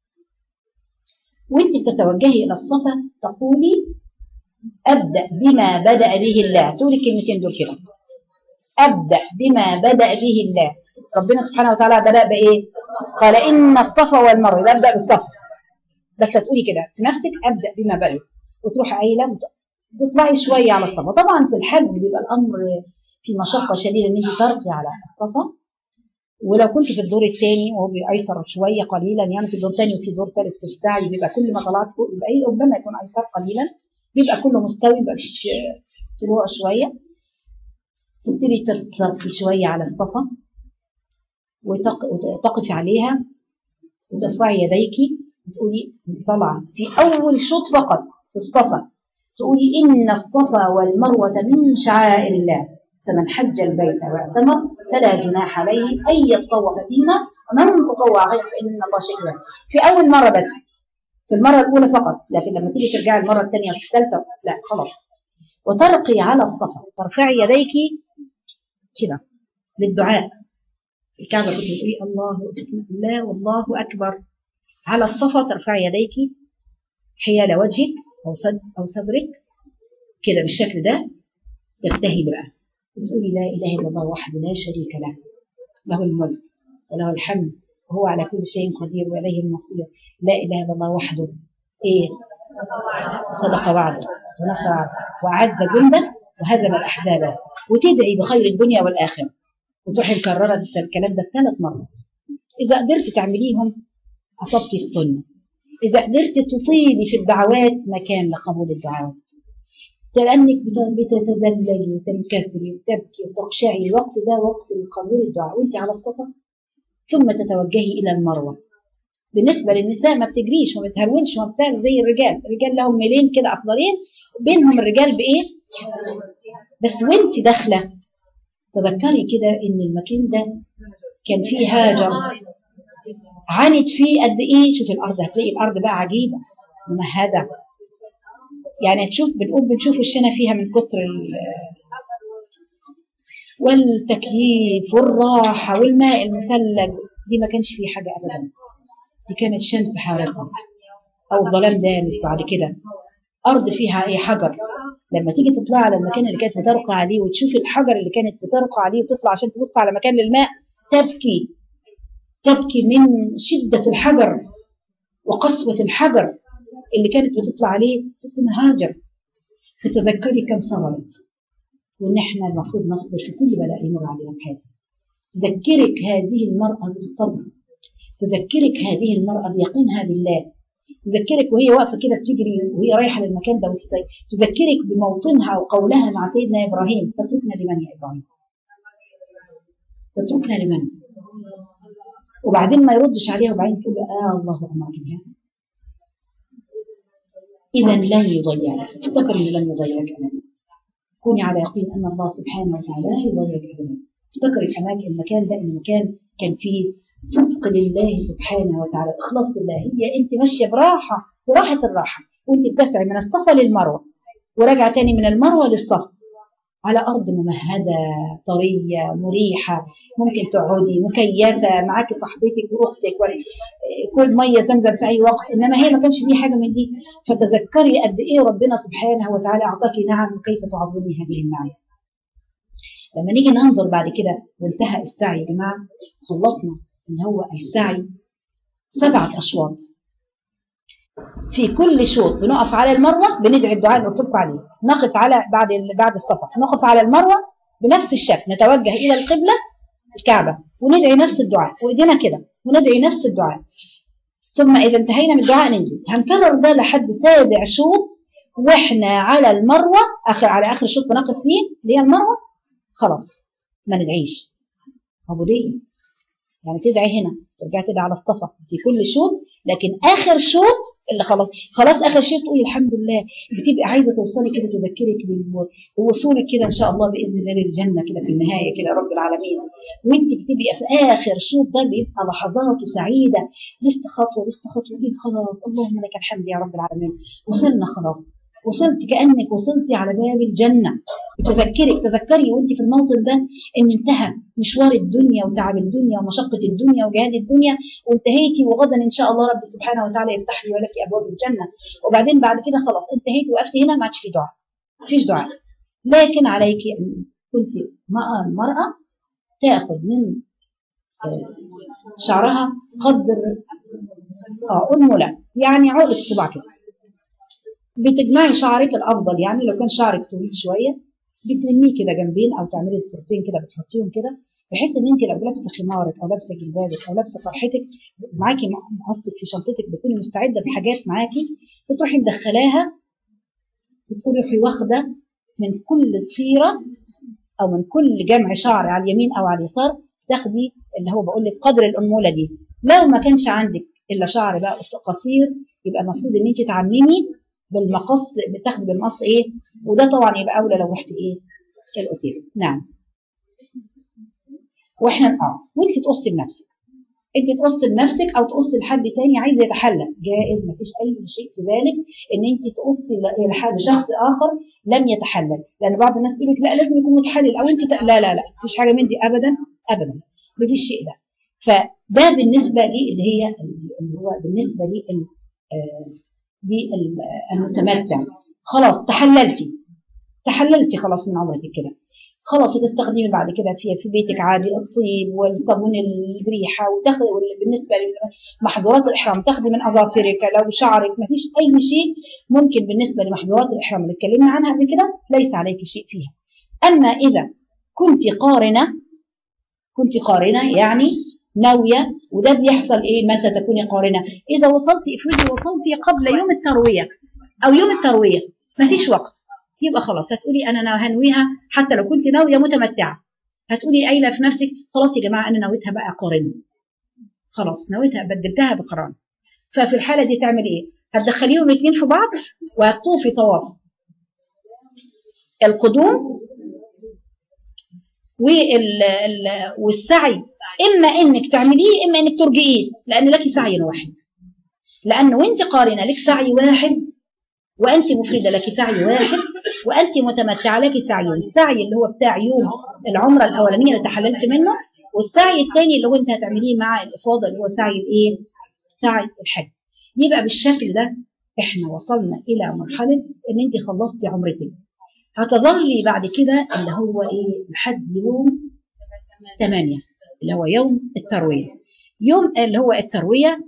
وانت بتتوجهي الى الصفا تقولي ابدا بما بدا به الله تقولي الكلمتين دول كده ابدا بما بدا به الله ربنا سبحانه وتعالى بدا بايه قال ان الصفا والمروه يبقى ابدا بالصفا بس هتقولي كده في نفسك ابدا بما بدا وتروحي قايله تطلعي شويه على الصفا طبعا في الحج بيبقى الامر في مشقه شديده ان انت ترقي على الصفا ولو كنت في الدور الثاني وهو ايسر شويه قليلا يعني في دور ثاني وفي دور ثالث في السعي بيبقى كل ما طلعت فوق يبقى ايه ربما يكون ايسر قليلا بيبقى كله مستوي يبقى فيش طلوع شويه تبتدي ترقي شويه على الصفا وتقفي عليها وترفعي يديكي وتقولي طالعه في اول شوط فقط في الصفا تقولي ان الصفا والمروه من شعائر الله فمن حج البيت واعتمر فلا جناح عليه ان يتطوف فيما ومن تطوع غير فان الله شيء في اول مره بس في المره الاولى فقط لكن لما تيجي ترجعي المره الثانيه والثالثه لا خلاص وترقي على الصفا ترفعي يديك كده للدعاء الكعبه كنت تقولي الله بسم الله والله اكبر على الصفا ترفعي يديك حيال وجهك او صد او صدرك كده بالشكل ده تبتهي بقى تقولي لا اله الا الله وحده لا شريك له له الملك وله الحمد وهو على كل شيء قدير واليه المصير لا اله الا الله وحده ايه صدق وعده ونصر عبده واعز جنده وهزم الاحزاب وتدعي بخير الدنيا والاخره وتروحي مكرره الكلام ده ثلاث مرات اذا قدرت تعمليهم اصبتي السنه اذا قدرت تطيلي في الدعوات مكان لقبول الدعوات لانك بتتذللي وتنكسري وتبكي وتخشعي الوقت ده وقت قبول الدعاء وانت على الصفا ثم تتوجهي الى المروه بالنسبه للنساء ما بتجريش وما بتهرولش وما بتعمل زي الرجال الرجال لهم ميلين كده افضلين بينهم الرجال بايه بس وانت داخله تذكري كده ان المكان ده كان فيه هاجر عانت فيه قد ايه شوفي الارض هتلاقي الارض بقى عجيبه ممهده يعني تشوف بنقول بنشوف وشنا فيها من كتر والتكييف والراحه والماء المثلج دي ما كانش فيه حاجه ابدا دي كانت شمس حارقه او ظلام دامس بعد كده ارض فيها اي حجر لما تيجي تطلع على المكان اللي كانت بترقى عليه وتشوفي الحجر اللي كانت بترقى عليه وتطلع عشان تبص على مكان للماء تبكي تبكي من شدة الحجر وقسوة الحجر اللي كانت بتطلع عليه ستنا هاجر فتذكري كم صبرت وان احنا المفروض نصبر في كل بلاء يمر علينا في حياتنا تذكرك هذه المرأة بالصبر تذكرك هذه المرأة بيقينها بالله تذكرك وهي واقفة كده بتجري وهي رايحة للمكان ده تذكرك بموطنها وقولها مع سيدنا إبراهيم تتركنا لمن يا إبراهيم تتركنا لمن وبعدين ما يردش عليها وبعدين تقول آه الله أمرك بها إذا لن يضيعك افتكر إنه لن يضيعك أبدا كوني على يقين أن الله سبحانه وتعالى لا يضيعك أبدا افتكر الأماكن المكان ده المكان كان فيه صدق لله سبحانه وتعالى اخلاص لله هي انت ماشيه براحه براحه الراحه وانت بتسعي من الصفا للمروه وراجعه تاني من المروه للصفا على ارض ممهده طريه مريحه ممكن تقعدي مكيفه معاكي صاحبتك واختك كل ميه زمزم في اي وقت انما هي ما كانش فيه حاجه من دي فتذكري قد ايه ربنا سبحانه وتعالى اعطاكي نعم وكيف تعظمي هذه النعم لما نيجي ننظر بعد كده وانتهى السعي يا جماعه خلصنا اللي هو السعي سبعة أشواط في كل شوط بنقف على المروة بندعي الدعاء اللي قلت لكم عليه نقف على بعد بعد الصفا نقف على المروة بنفس الشكل نتوجه إلى القبلة الكعبة وندعي نفس الدعاء وإيدينا كده وندعي نفس الدعاء ثم إذا انتهينا من الدعاء ننزل هنكرر ده لحد سابع شوط واحنا على المروة آخر على آخر شوط بنقف فيه اللي هي المروة خلاص ما ندعيش عبودية يعني تدعي هنا ترجع تدعي على الصفا في كل شوط لكن اخر شوط اللي خلاص خلاص اخر شوط تقولي الحمد لله بتبقى عايزه توصلي كده تذكرك بوصولك كده ان شاء الله باذن الله للجنه كده في النهايه كده رب العالمين وانت بتبقي في اخر شوط ده بيبقى لحظات سعيده لسه خطوه لسه خطوه خلاص اللهم لك الحمد يا رب العالمين وصلنا خلاص وصلت كأنك وصلتي على باب الجنة تذكرك تذكري وانت في الموطن ده ان انتهى مشوار الدنيا وتعب الدنيا ومشقة الدنيا وجهاد الدنيا وانتهيتي وغدا ان شاء الله رب سبحانه وتعالى يفتح لي ولك ابواب الجنة وبعدين بعد كده خلاص انتهيتي وقفتي هنا ما عادش في دعاء مفيش دعاء لكن عليك ان كنت المرأة تاخذ من شعرها قدر اه انملة يعني عقدة صباع كده بتجمعي شعرك الافضل يعني لو كان شعرك طويل شويه بتلميه كده جنبين او تعملي الفرتين كده بتحطيهم كده بحيث ان انت لو لابسه خمارك او لابسه جلبابك او لابسه طرحتك معاكي مقصك في شنطتك بتكوني مستعده بحاجات معاكي بتروحي مدخلاها بتروحي واخده من كل ضفيره او من كل جمع شعر على اليمين او على اليسار تاخدي اللي هو بقول لك قدر الانموله دي لو ما كانش عندك الا شعر بقى قصير يبقى المفروض ان انت تعممي بالمقص بتاخد بالمقص ايه وده طبعا يبقى اولى لو رحت ايه الاوتيل نعم واحنا اه وانت تقصي لنفسك انت تقصي لنفسك او تقصي لحد تاني عايز يتحلى جائز ما فيش اي شيء في بالك ان انت تقصي لحد شخص اخر لم يتحلل لان بعض الناس تقول لك لا لازم يكون متحلل او انت ت... لا لا لا مفيش حاجه من دي ابدا ابدا مفيش شيء ده فده بالنسبه لي اللي هي اللي هو بالنسبه لي للمتمتع خلاص تحللتي تحللتي خلاص من عمرك كده خلاص تستخدمي بعد كده في في بيتك عادي الطيب والصابون الريحه وتاخدي بالنسبه لمحظورات الاحرام تاخدي من اظافرك لو شعرك ما فيش اي شيء ممكن بالنسبه لمحظورات الاحرام اللي اتكلمنا عنها قبل كده ليس عليك شيء فيها اما اذا كنت قارنه كنت قارنه يعني ناويه وده بيحصل ايه متى تكوني قارنه اذا وصلتي افرضي وصلتي قبل يوم الترويه او يوم الترويه ما فيش وقت يبقى خلاص هتقولي انا هنويها حتى لو كنت ناويه متمتعه هتقولي قايله في نفسك خلاص يا جماعه انا نويتها بقى قارنه خلاص نويتها بدلتها بقران ففي الحاله دي تعمل ايه هتدخليهم الاثنين في بعض وهتطوفي طواف القدوم والسعي اما انك تعمليه اما انك ترجئيه لان لك سعي واحد لان وانت قارنه لك سعي واحد وانت مفرده لك سعي واحد وانت متمتعه لك سعيين السعي اللي هو بتاع يوم العمره الاولانيه اللي تحللت منه والسعي الثاني اللي هو انت هتعمليه مع الافاضه اللي هو سعي الايه سعي الحج يبقى بالشكل ده احنا وصلنا الى مرحله ان انت خلصتي عمرتك هتظلي بعد كده اللي هو ايه لحد يوم 8 اللي هو يوم الترويه يوم اللي هو الترويه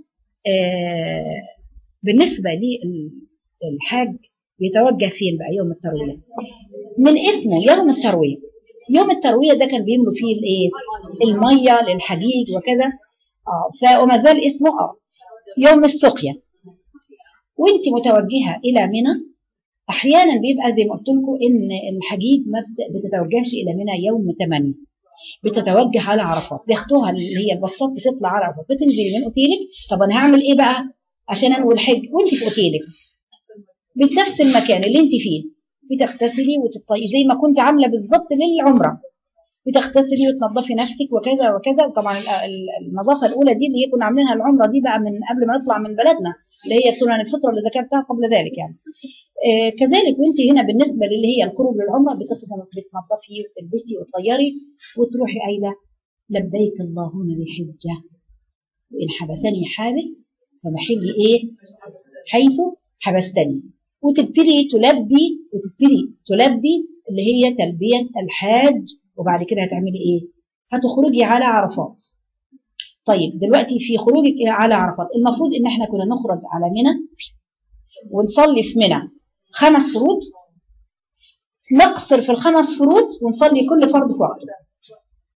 آه بالنسبه للحاج بيتوجه فين بقى يوم الترويه من اسمه يوم الترويه يوم الترويه ده كان بيملوا فيه الايه الميه للحجيج وكذا اه فما زال اسمه اه يوم السقيا وانت متوجهه الى منى احيانا بيبقى زي ما قلت لكم ان الحجيج ما بتتوجهش الى منى يوم 8 بتتوجه على عرفات بياخدوها اللي هي البصات بتطلع على عرفات بتنزلي من اوتيلك طب انا هعمل ايه بقى عشان انوي الحج وانت في اوتيلك بنفس المكان اللي انت فيه بتغتسلي وتطيبي زي ما كنت عامله بالظبط للعمره بتغتسلي وتنظفي نفسك وكذا وكذا طبعا النظافه الاولى دي اللي هي كنا عاملينها العمره دي بقى من قبل ما نطلع من بلدنا اللي هي سنن الفطره اللي ذكرتها قبل ذلك يعني آه كذلك وانت هنا بالنسبه للي هي القروب للعمره بتنظفي وتلبسي وتطيري وتروحي قايله لبيك اللهم بحجه وان حبسني حابس فمحلي ايه حيث حبستني وتبتدي تلبي وتبتدي تلبي اللي هي تلبيه الحاج وبعد كده هتعملي ايه هتخرجي على عرفات طيب دلوقتي في خروجك على عرفات المفروض ان احنا كنا نخرج على منى ونصلي في منى خمس فروض نقصر في الخمس فروض ونصلي كل فرض في وقته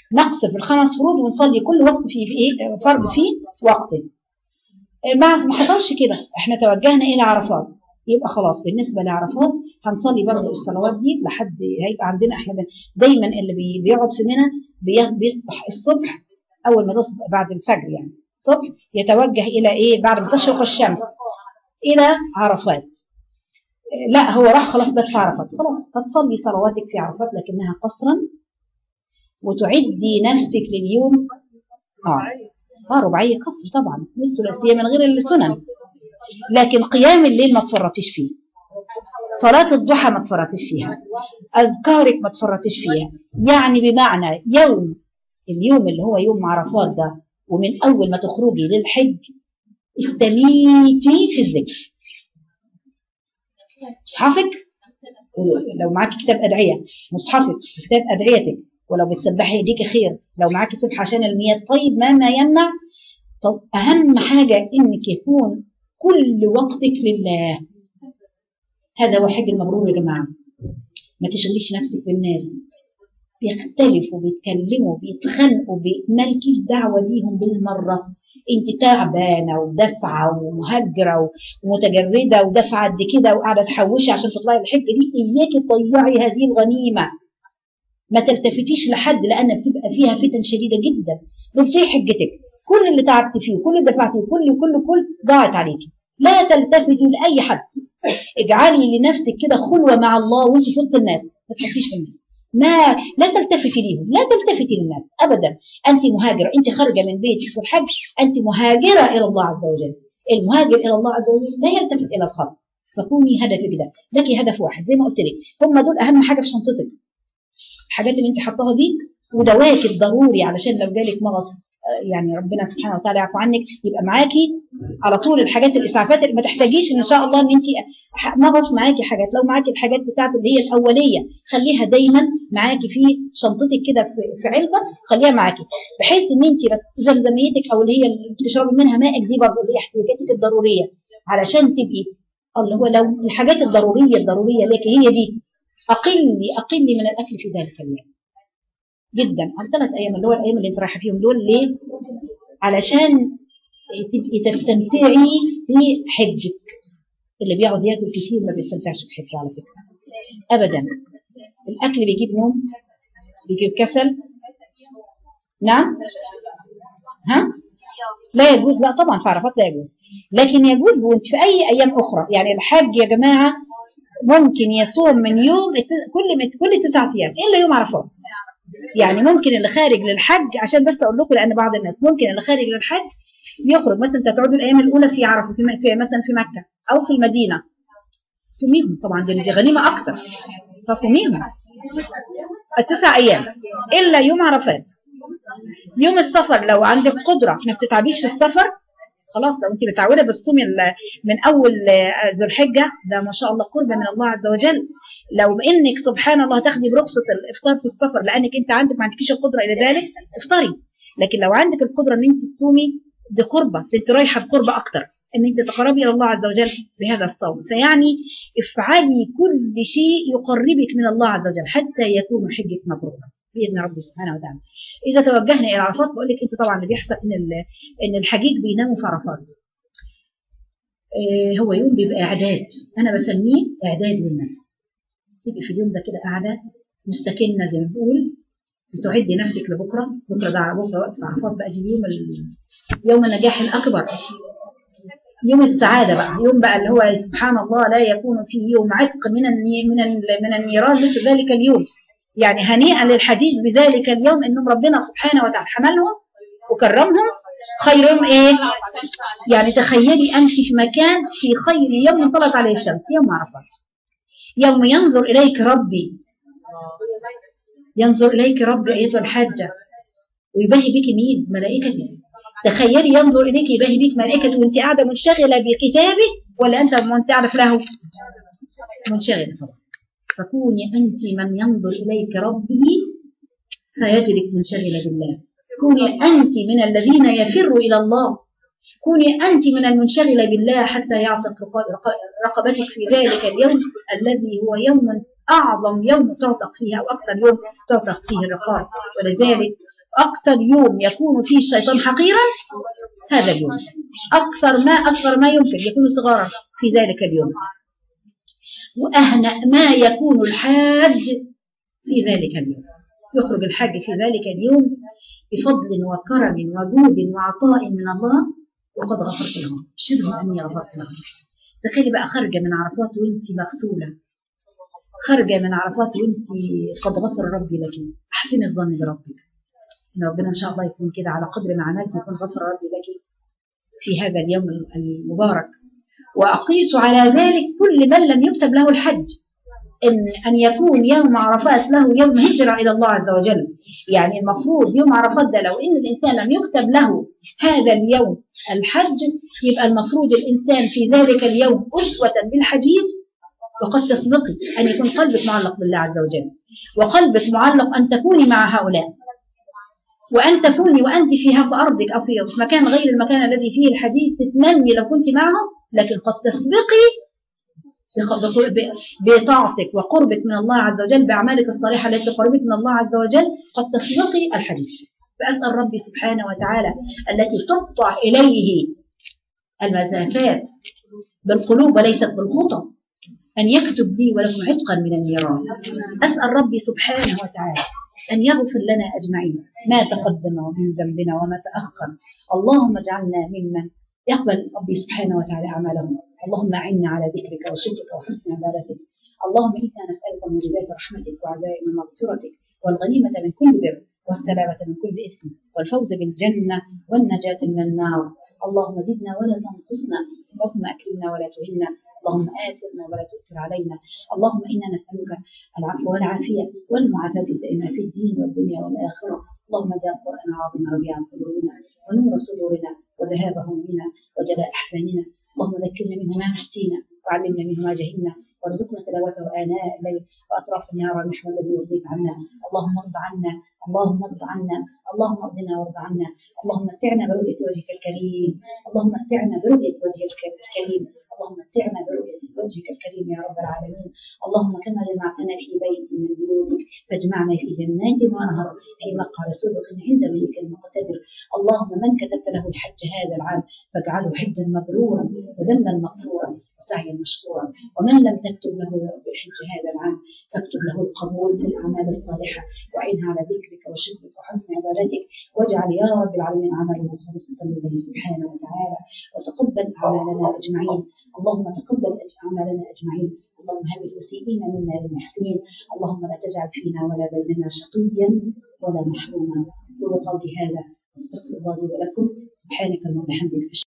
نقصر في الخمس فروض ونصلي كل وقت في في ايه فرض في وقته ما ما حصلش كده احنا توجهنا الى عرفات يبقى خلاص بالنسبه لعرفات هنصلي برضه الصلوات دي لحد هيبقى عندنا احنا دايما اللي بي- بيقعد في منى بي- بيصبح الصبح اول ما تصبح بعد الفجر يعني الصبح يتوجه الى ايه بعد ما تشرق الشمس الى عرفات لا هو راح خلاص ده في عرفات خلاص هتصلي صلواتك في عرفات لكنها قصرا وتعدي نفسك لليوم اه اه رباعيه قصر طبعا والثلاثيه من غير السنن لكن قيام الليل ما تفرطيش فيه صلاة الضحى ما تفرطيش فيها أذكارك ما تفرطيش فيها يعني بمعنى يوم اليوم اللي هو يوم عرفات ده ومن أول ما تخرجي للحج استميتي في الذكر مصحفك لو معاك كتاب أدعية مصحفك كتاب أدعيتك ولو بتسبحي ايديك خير لو معاك سبحة عشان المياه طيب ما ما يمنع طب أهم حاجة إنك يكون كل وقتك لله هذا هو الحج المبرور يا جماعة ما تشغليش نفسك بالناس بيختلفوا بيتكلموا بيتخانقوا بي- مالكيش دعوة بيهم بالمرة انت تعبانة ودافعة ومهجرة ومتجردة ودافعة قد كده وقاعدة تحوشي عشان تطلعي الحج دي اياكي تضيعي هذه الغنيمة ما تلتفتيش لحد لان بتبقى فيها فتن شديده جدا بتضيع حجتك كل اللي تعبت فيه وكل اللي دفعتيه وكل كل كل ضاعت عليكي لا تلتفتي لاي حد اجعلي لنفسك كده خلوه مع الله وانت في وسط الناس ما تحسيش بالناس ما لا تلتفتي ليهم لا تلتفتي للناس ابدا انت مهاجره انت خارجه من بيتك في الحج انت مهاجره الى الله عز وجل المهاجر الى الله عز وجل لا يلتفت الى الخلق فكوني هدفك ده لك هدف واحد زي ما قلت لك هم دول اهم حاجه في شنطتك الحاجات اللي انت حطاها دي ودواك الضروري علشان لو جالك مغص آه، يعني ربنا سبحانه وتعالى يعفو عنك يبقى معاكي على طول الحاجات الاسعافات اللي ما تحتاجيش ان شاء الله ان انت ح- مغص معاكي حاجات لو معاكي الحاجات بتاعت اللي هي الاوليه خليها دايما معاكي في شنطتك كده في, في علبه خليها معاكي بحيث ان انت زمزميتك او اللي هي اللي بتشربي منها مائك دي برضه اللي هي احتياجاتك الضروريه علشان تبقي اللي هو لو الحاجات الضروريه الضروريه لك هي دي اقل اقل من الاكل في ذلك اليوم جدا على ثلاث ايام اللي هو الايام اللي انت رايحه فيهم دول ليه؟ علشان تبقي تستمتعي بحجك اللي بيقعد ياكل كتير ما بيستمتعش بحجه على فكره ابدا الاكل بيجيب نوم بيجيب كسل نعم ها لا يجوز لا طبعا في عرفات لا يجوز لكن يجوز وانت في اي ايام اخرى يعني الحج يا جماعه ممكن يصوم من يوم الت- كل من كل تسعة ايام الا يوم عرفات يعني ممكن اللي خارج للحج عشان بس اقول لكم لان بعض الناس ممكن اللي خارج للحج يخرج مثلا انت تقعدوا الايام الاولى في عرفه في, م- في مثلا في مكه او في المدينه صوميهم طبعا دي دي غنيمه اكتر فصوميهم التسع ايام الا يوم عرفات يوم السفر لو عندك قدره ما بتتعبيش في السفر خلاص لو انت متعوده بالصوم ال- من اول آه، ذو الحجه ده ما شاء الله قرب من الله عز وجل لو انك سبحان الله تاخدي برخصه الافطار في السفر لانك انت عندك ما عندكيش القدره الى ذلك افطري لكن لو عندك القدره ان انت تصومي دي قربه انت رايحه بقربه اكتر ان انت تقربي الى الله عز وجل بهذا الصوم فيعني افعلي كل شيء يقربك من الله عز وجل حتى يكون حجك مبرورا باذن ربي سبحانه وتعالى. اذا توجهنا الى عرفات بقول لك انت طبعا اللي بيحصل ان ال- ان الحجيج بيناموا في عرفات. آه، هو يوم بيبقى اعداد انا بسميه اعداد للنفس. تبقي في اليوم ده كده قاعده مستكنه زي ما بنقول بتعدي نفسك لبكره بكره ده بكره وقت في عرفات بقى دي يوم ال- يوم النجاح الاكبر يوم السعاده بقى يوم بقى اللي هو سبحان الله لا يكون فيه يوم عتق من الني من ال- من النيران مثل ذلك اليوم يعني هنيئا للحجيج بذلك اليوم انهم ربنا سبحانه وتعالى حملهم وكرمهم خيرهم ايه يعني تخيلي انت في مكان في خير يوم طلعت عليه الشمس يوم عرفه يوم ينظر اليك ربي ينظر اليك ربي ايتها الحاجه ويباهي بك مين ملائكته تخيلي ينظر اليك يباهي بك ملائكته وانت قاعده منشغله بكتابه ولا انت وانت قاعده في له منشغله طبعا فكوني انت من ينظر اليك ربه فيجدك منشغله بالله كوني انت من الذين يفروا الى الله كوني انت من المنشغله بالله حتى يعتق رق- رق- رقبتك في ذلك اليوم الذي هو يوم اعظم يوم تعتق فيه او اكثر يوم تعتق فيه الرقاب ولذلك أكثر يوم يكون فيه الشيطان حقيرا هذا اليوم أكثر ما أصغر ما يمكن يكون صغارا في ذلك اليوم وأهنأ ما يكون الحاج في ذلك اليوم يخرج الحاج في ذلك اليوم بفضل وكرم وجود وعطاء من الله وقد غفرت لهم شبه أني غفرت لهم تخيلي بقى خارجة من عرفات وانت مغسولة خارجة من عرفات وانت قد غفر ربي لك احسني الظن بربك ان ربنا ان شاء الله يكون كده على قدر ما عملت يكون غفر ربي لك في هذا اليوم المبارك وأقيس على ذلك كل من لم يكتب له الحج إن أن يكون يوم عرفات له يوم هجرة إلى الله عز وجل يعني المفروض يوم عرفات ده لو إن الإنسان لم يكتب له هذا اليوم الحج يبقى المفروض الإنسان في ذلك اليوم أسوة بالحجيج وقد تسبقي أن يكون قلبك معلق بالله عز وجل وقلبك معلق أن تكوني مع هؤلاء وأن تكوني وأنت فيها في أرضك أو في مكان غير المكان الذي فيه الحديث تتمني لو كنت معهم لكن قد تسبقي بطاعتك وقربك من الله عز وجل بأعمالك الصالحة التي تقربك من الله عز وجل قد تسبقي الحديث فأسأل ربي سبحانه وتعالى التي تقطع إليه المسافات بالقلوب وليست بالخطى أن يكتب لي ولكم عتقا من النيران أسأل ربي سبحانه وتعالى أن يغفر لنا أجمعين ما تقدم من ذنبنا وما تأخر اللهم اجعلنا ممن يقبل ربي سبحانه وتعالى أعمالهم اللهم أعنا على ذكرك وشكرك وحسن عبادتك اللهم إنا نسألك موجبات رحمتك وعزائم مغفرتك والغنيمة من كل بر والسلامة من كل إثم والفوز بالجنة والنجاة من النار اللهم زدنا ولا تنقصنا اللهم أكرمنا ولا تهنا اللهم آثرنا ولا تؤثر علينا اللهم إنا نسألك العفو والعافية والمعافاة الدائمة في الدين والدنيا والآخرة اللهم جاء القرآن العظيم ربيع قلوبنا ونور صدورنا وذهاب همنا وجلاء أحزاننا اللهم ذكرنا منه ما نسينا وعلمنا منه ما جهلنا وارزقنا تلاوته آناء الليل وأطراف النهار نحو الذي يرضيك عنا اللهم ارض عنا اللهم ارض عنا اللهم ارضنا وارض عنا اللهم متعنا برؤية وجهك الكريم اللهم متعنا برؤية وجهك الكريم اللهم متعنا برؤية وجهك الكريم يا رب العالمين اللهم كما جمعتنا في بيت من بيوتك فاجمعنا في جنات ونهر في مقعد صدق عند ملك المقتدر اللهم من كتبت له الحج هذا العام فاجعله حجا مبرورا وذنبا مغفورا وسعيا مشكورا ومن لم تكتب له بالحج هذا العام فاكتب له القبول في الاعمال الصالحه وعينها على ذكرك وشكرك وحسن عبادتك واجعل يا رب العالمين عمله خالصا لله سبحانه وتعالى وتقبل اعمالنا اجمعين اللهم تقبل اعمالنا اجمعين اللهم هب المسيئين منا للمحسنين اللهم لا تجعل فينا ولا بيننا شقيا ولا محروما قولوا قولي هذا استغفر الله لي ولكم سبحانك اللهم وبحمدك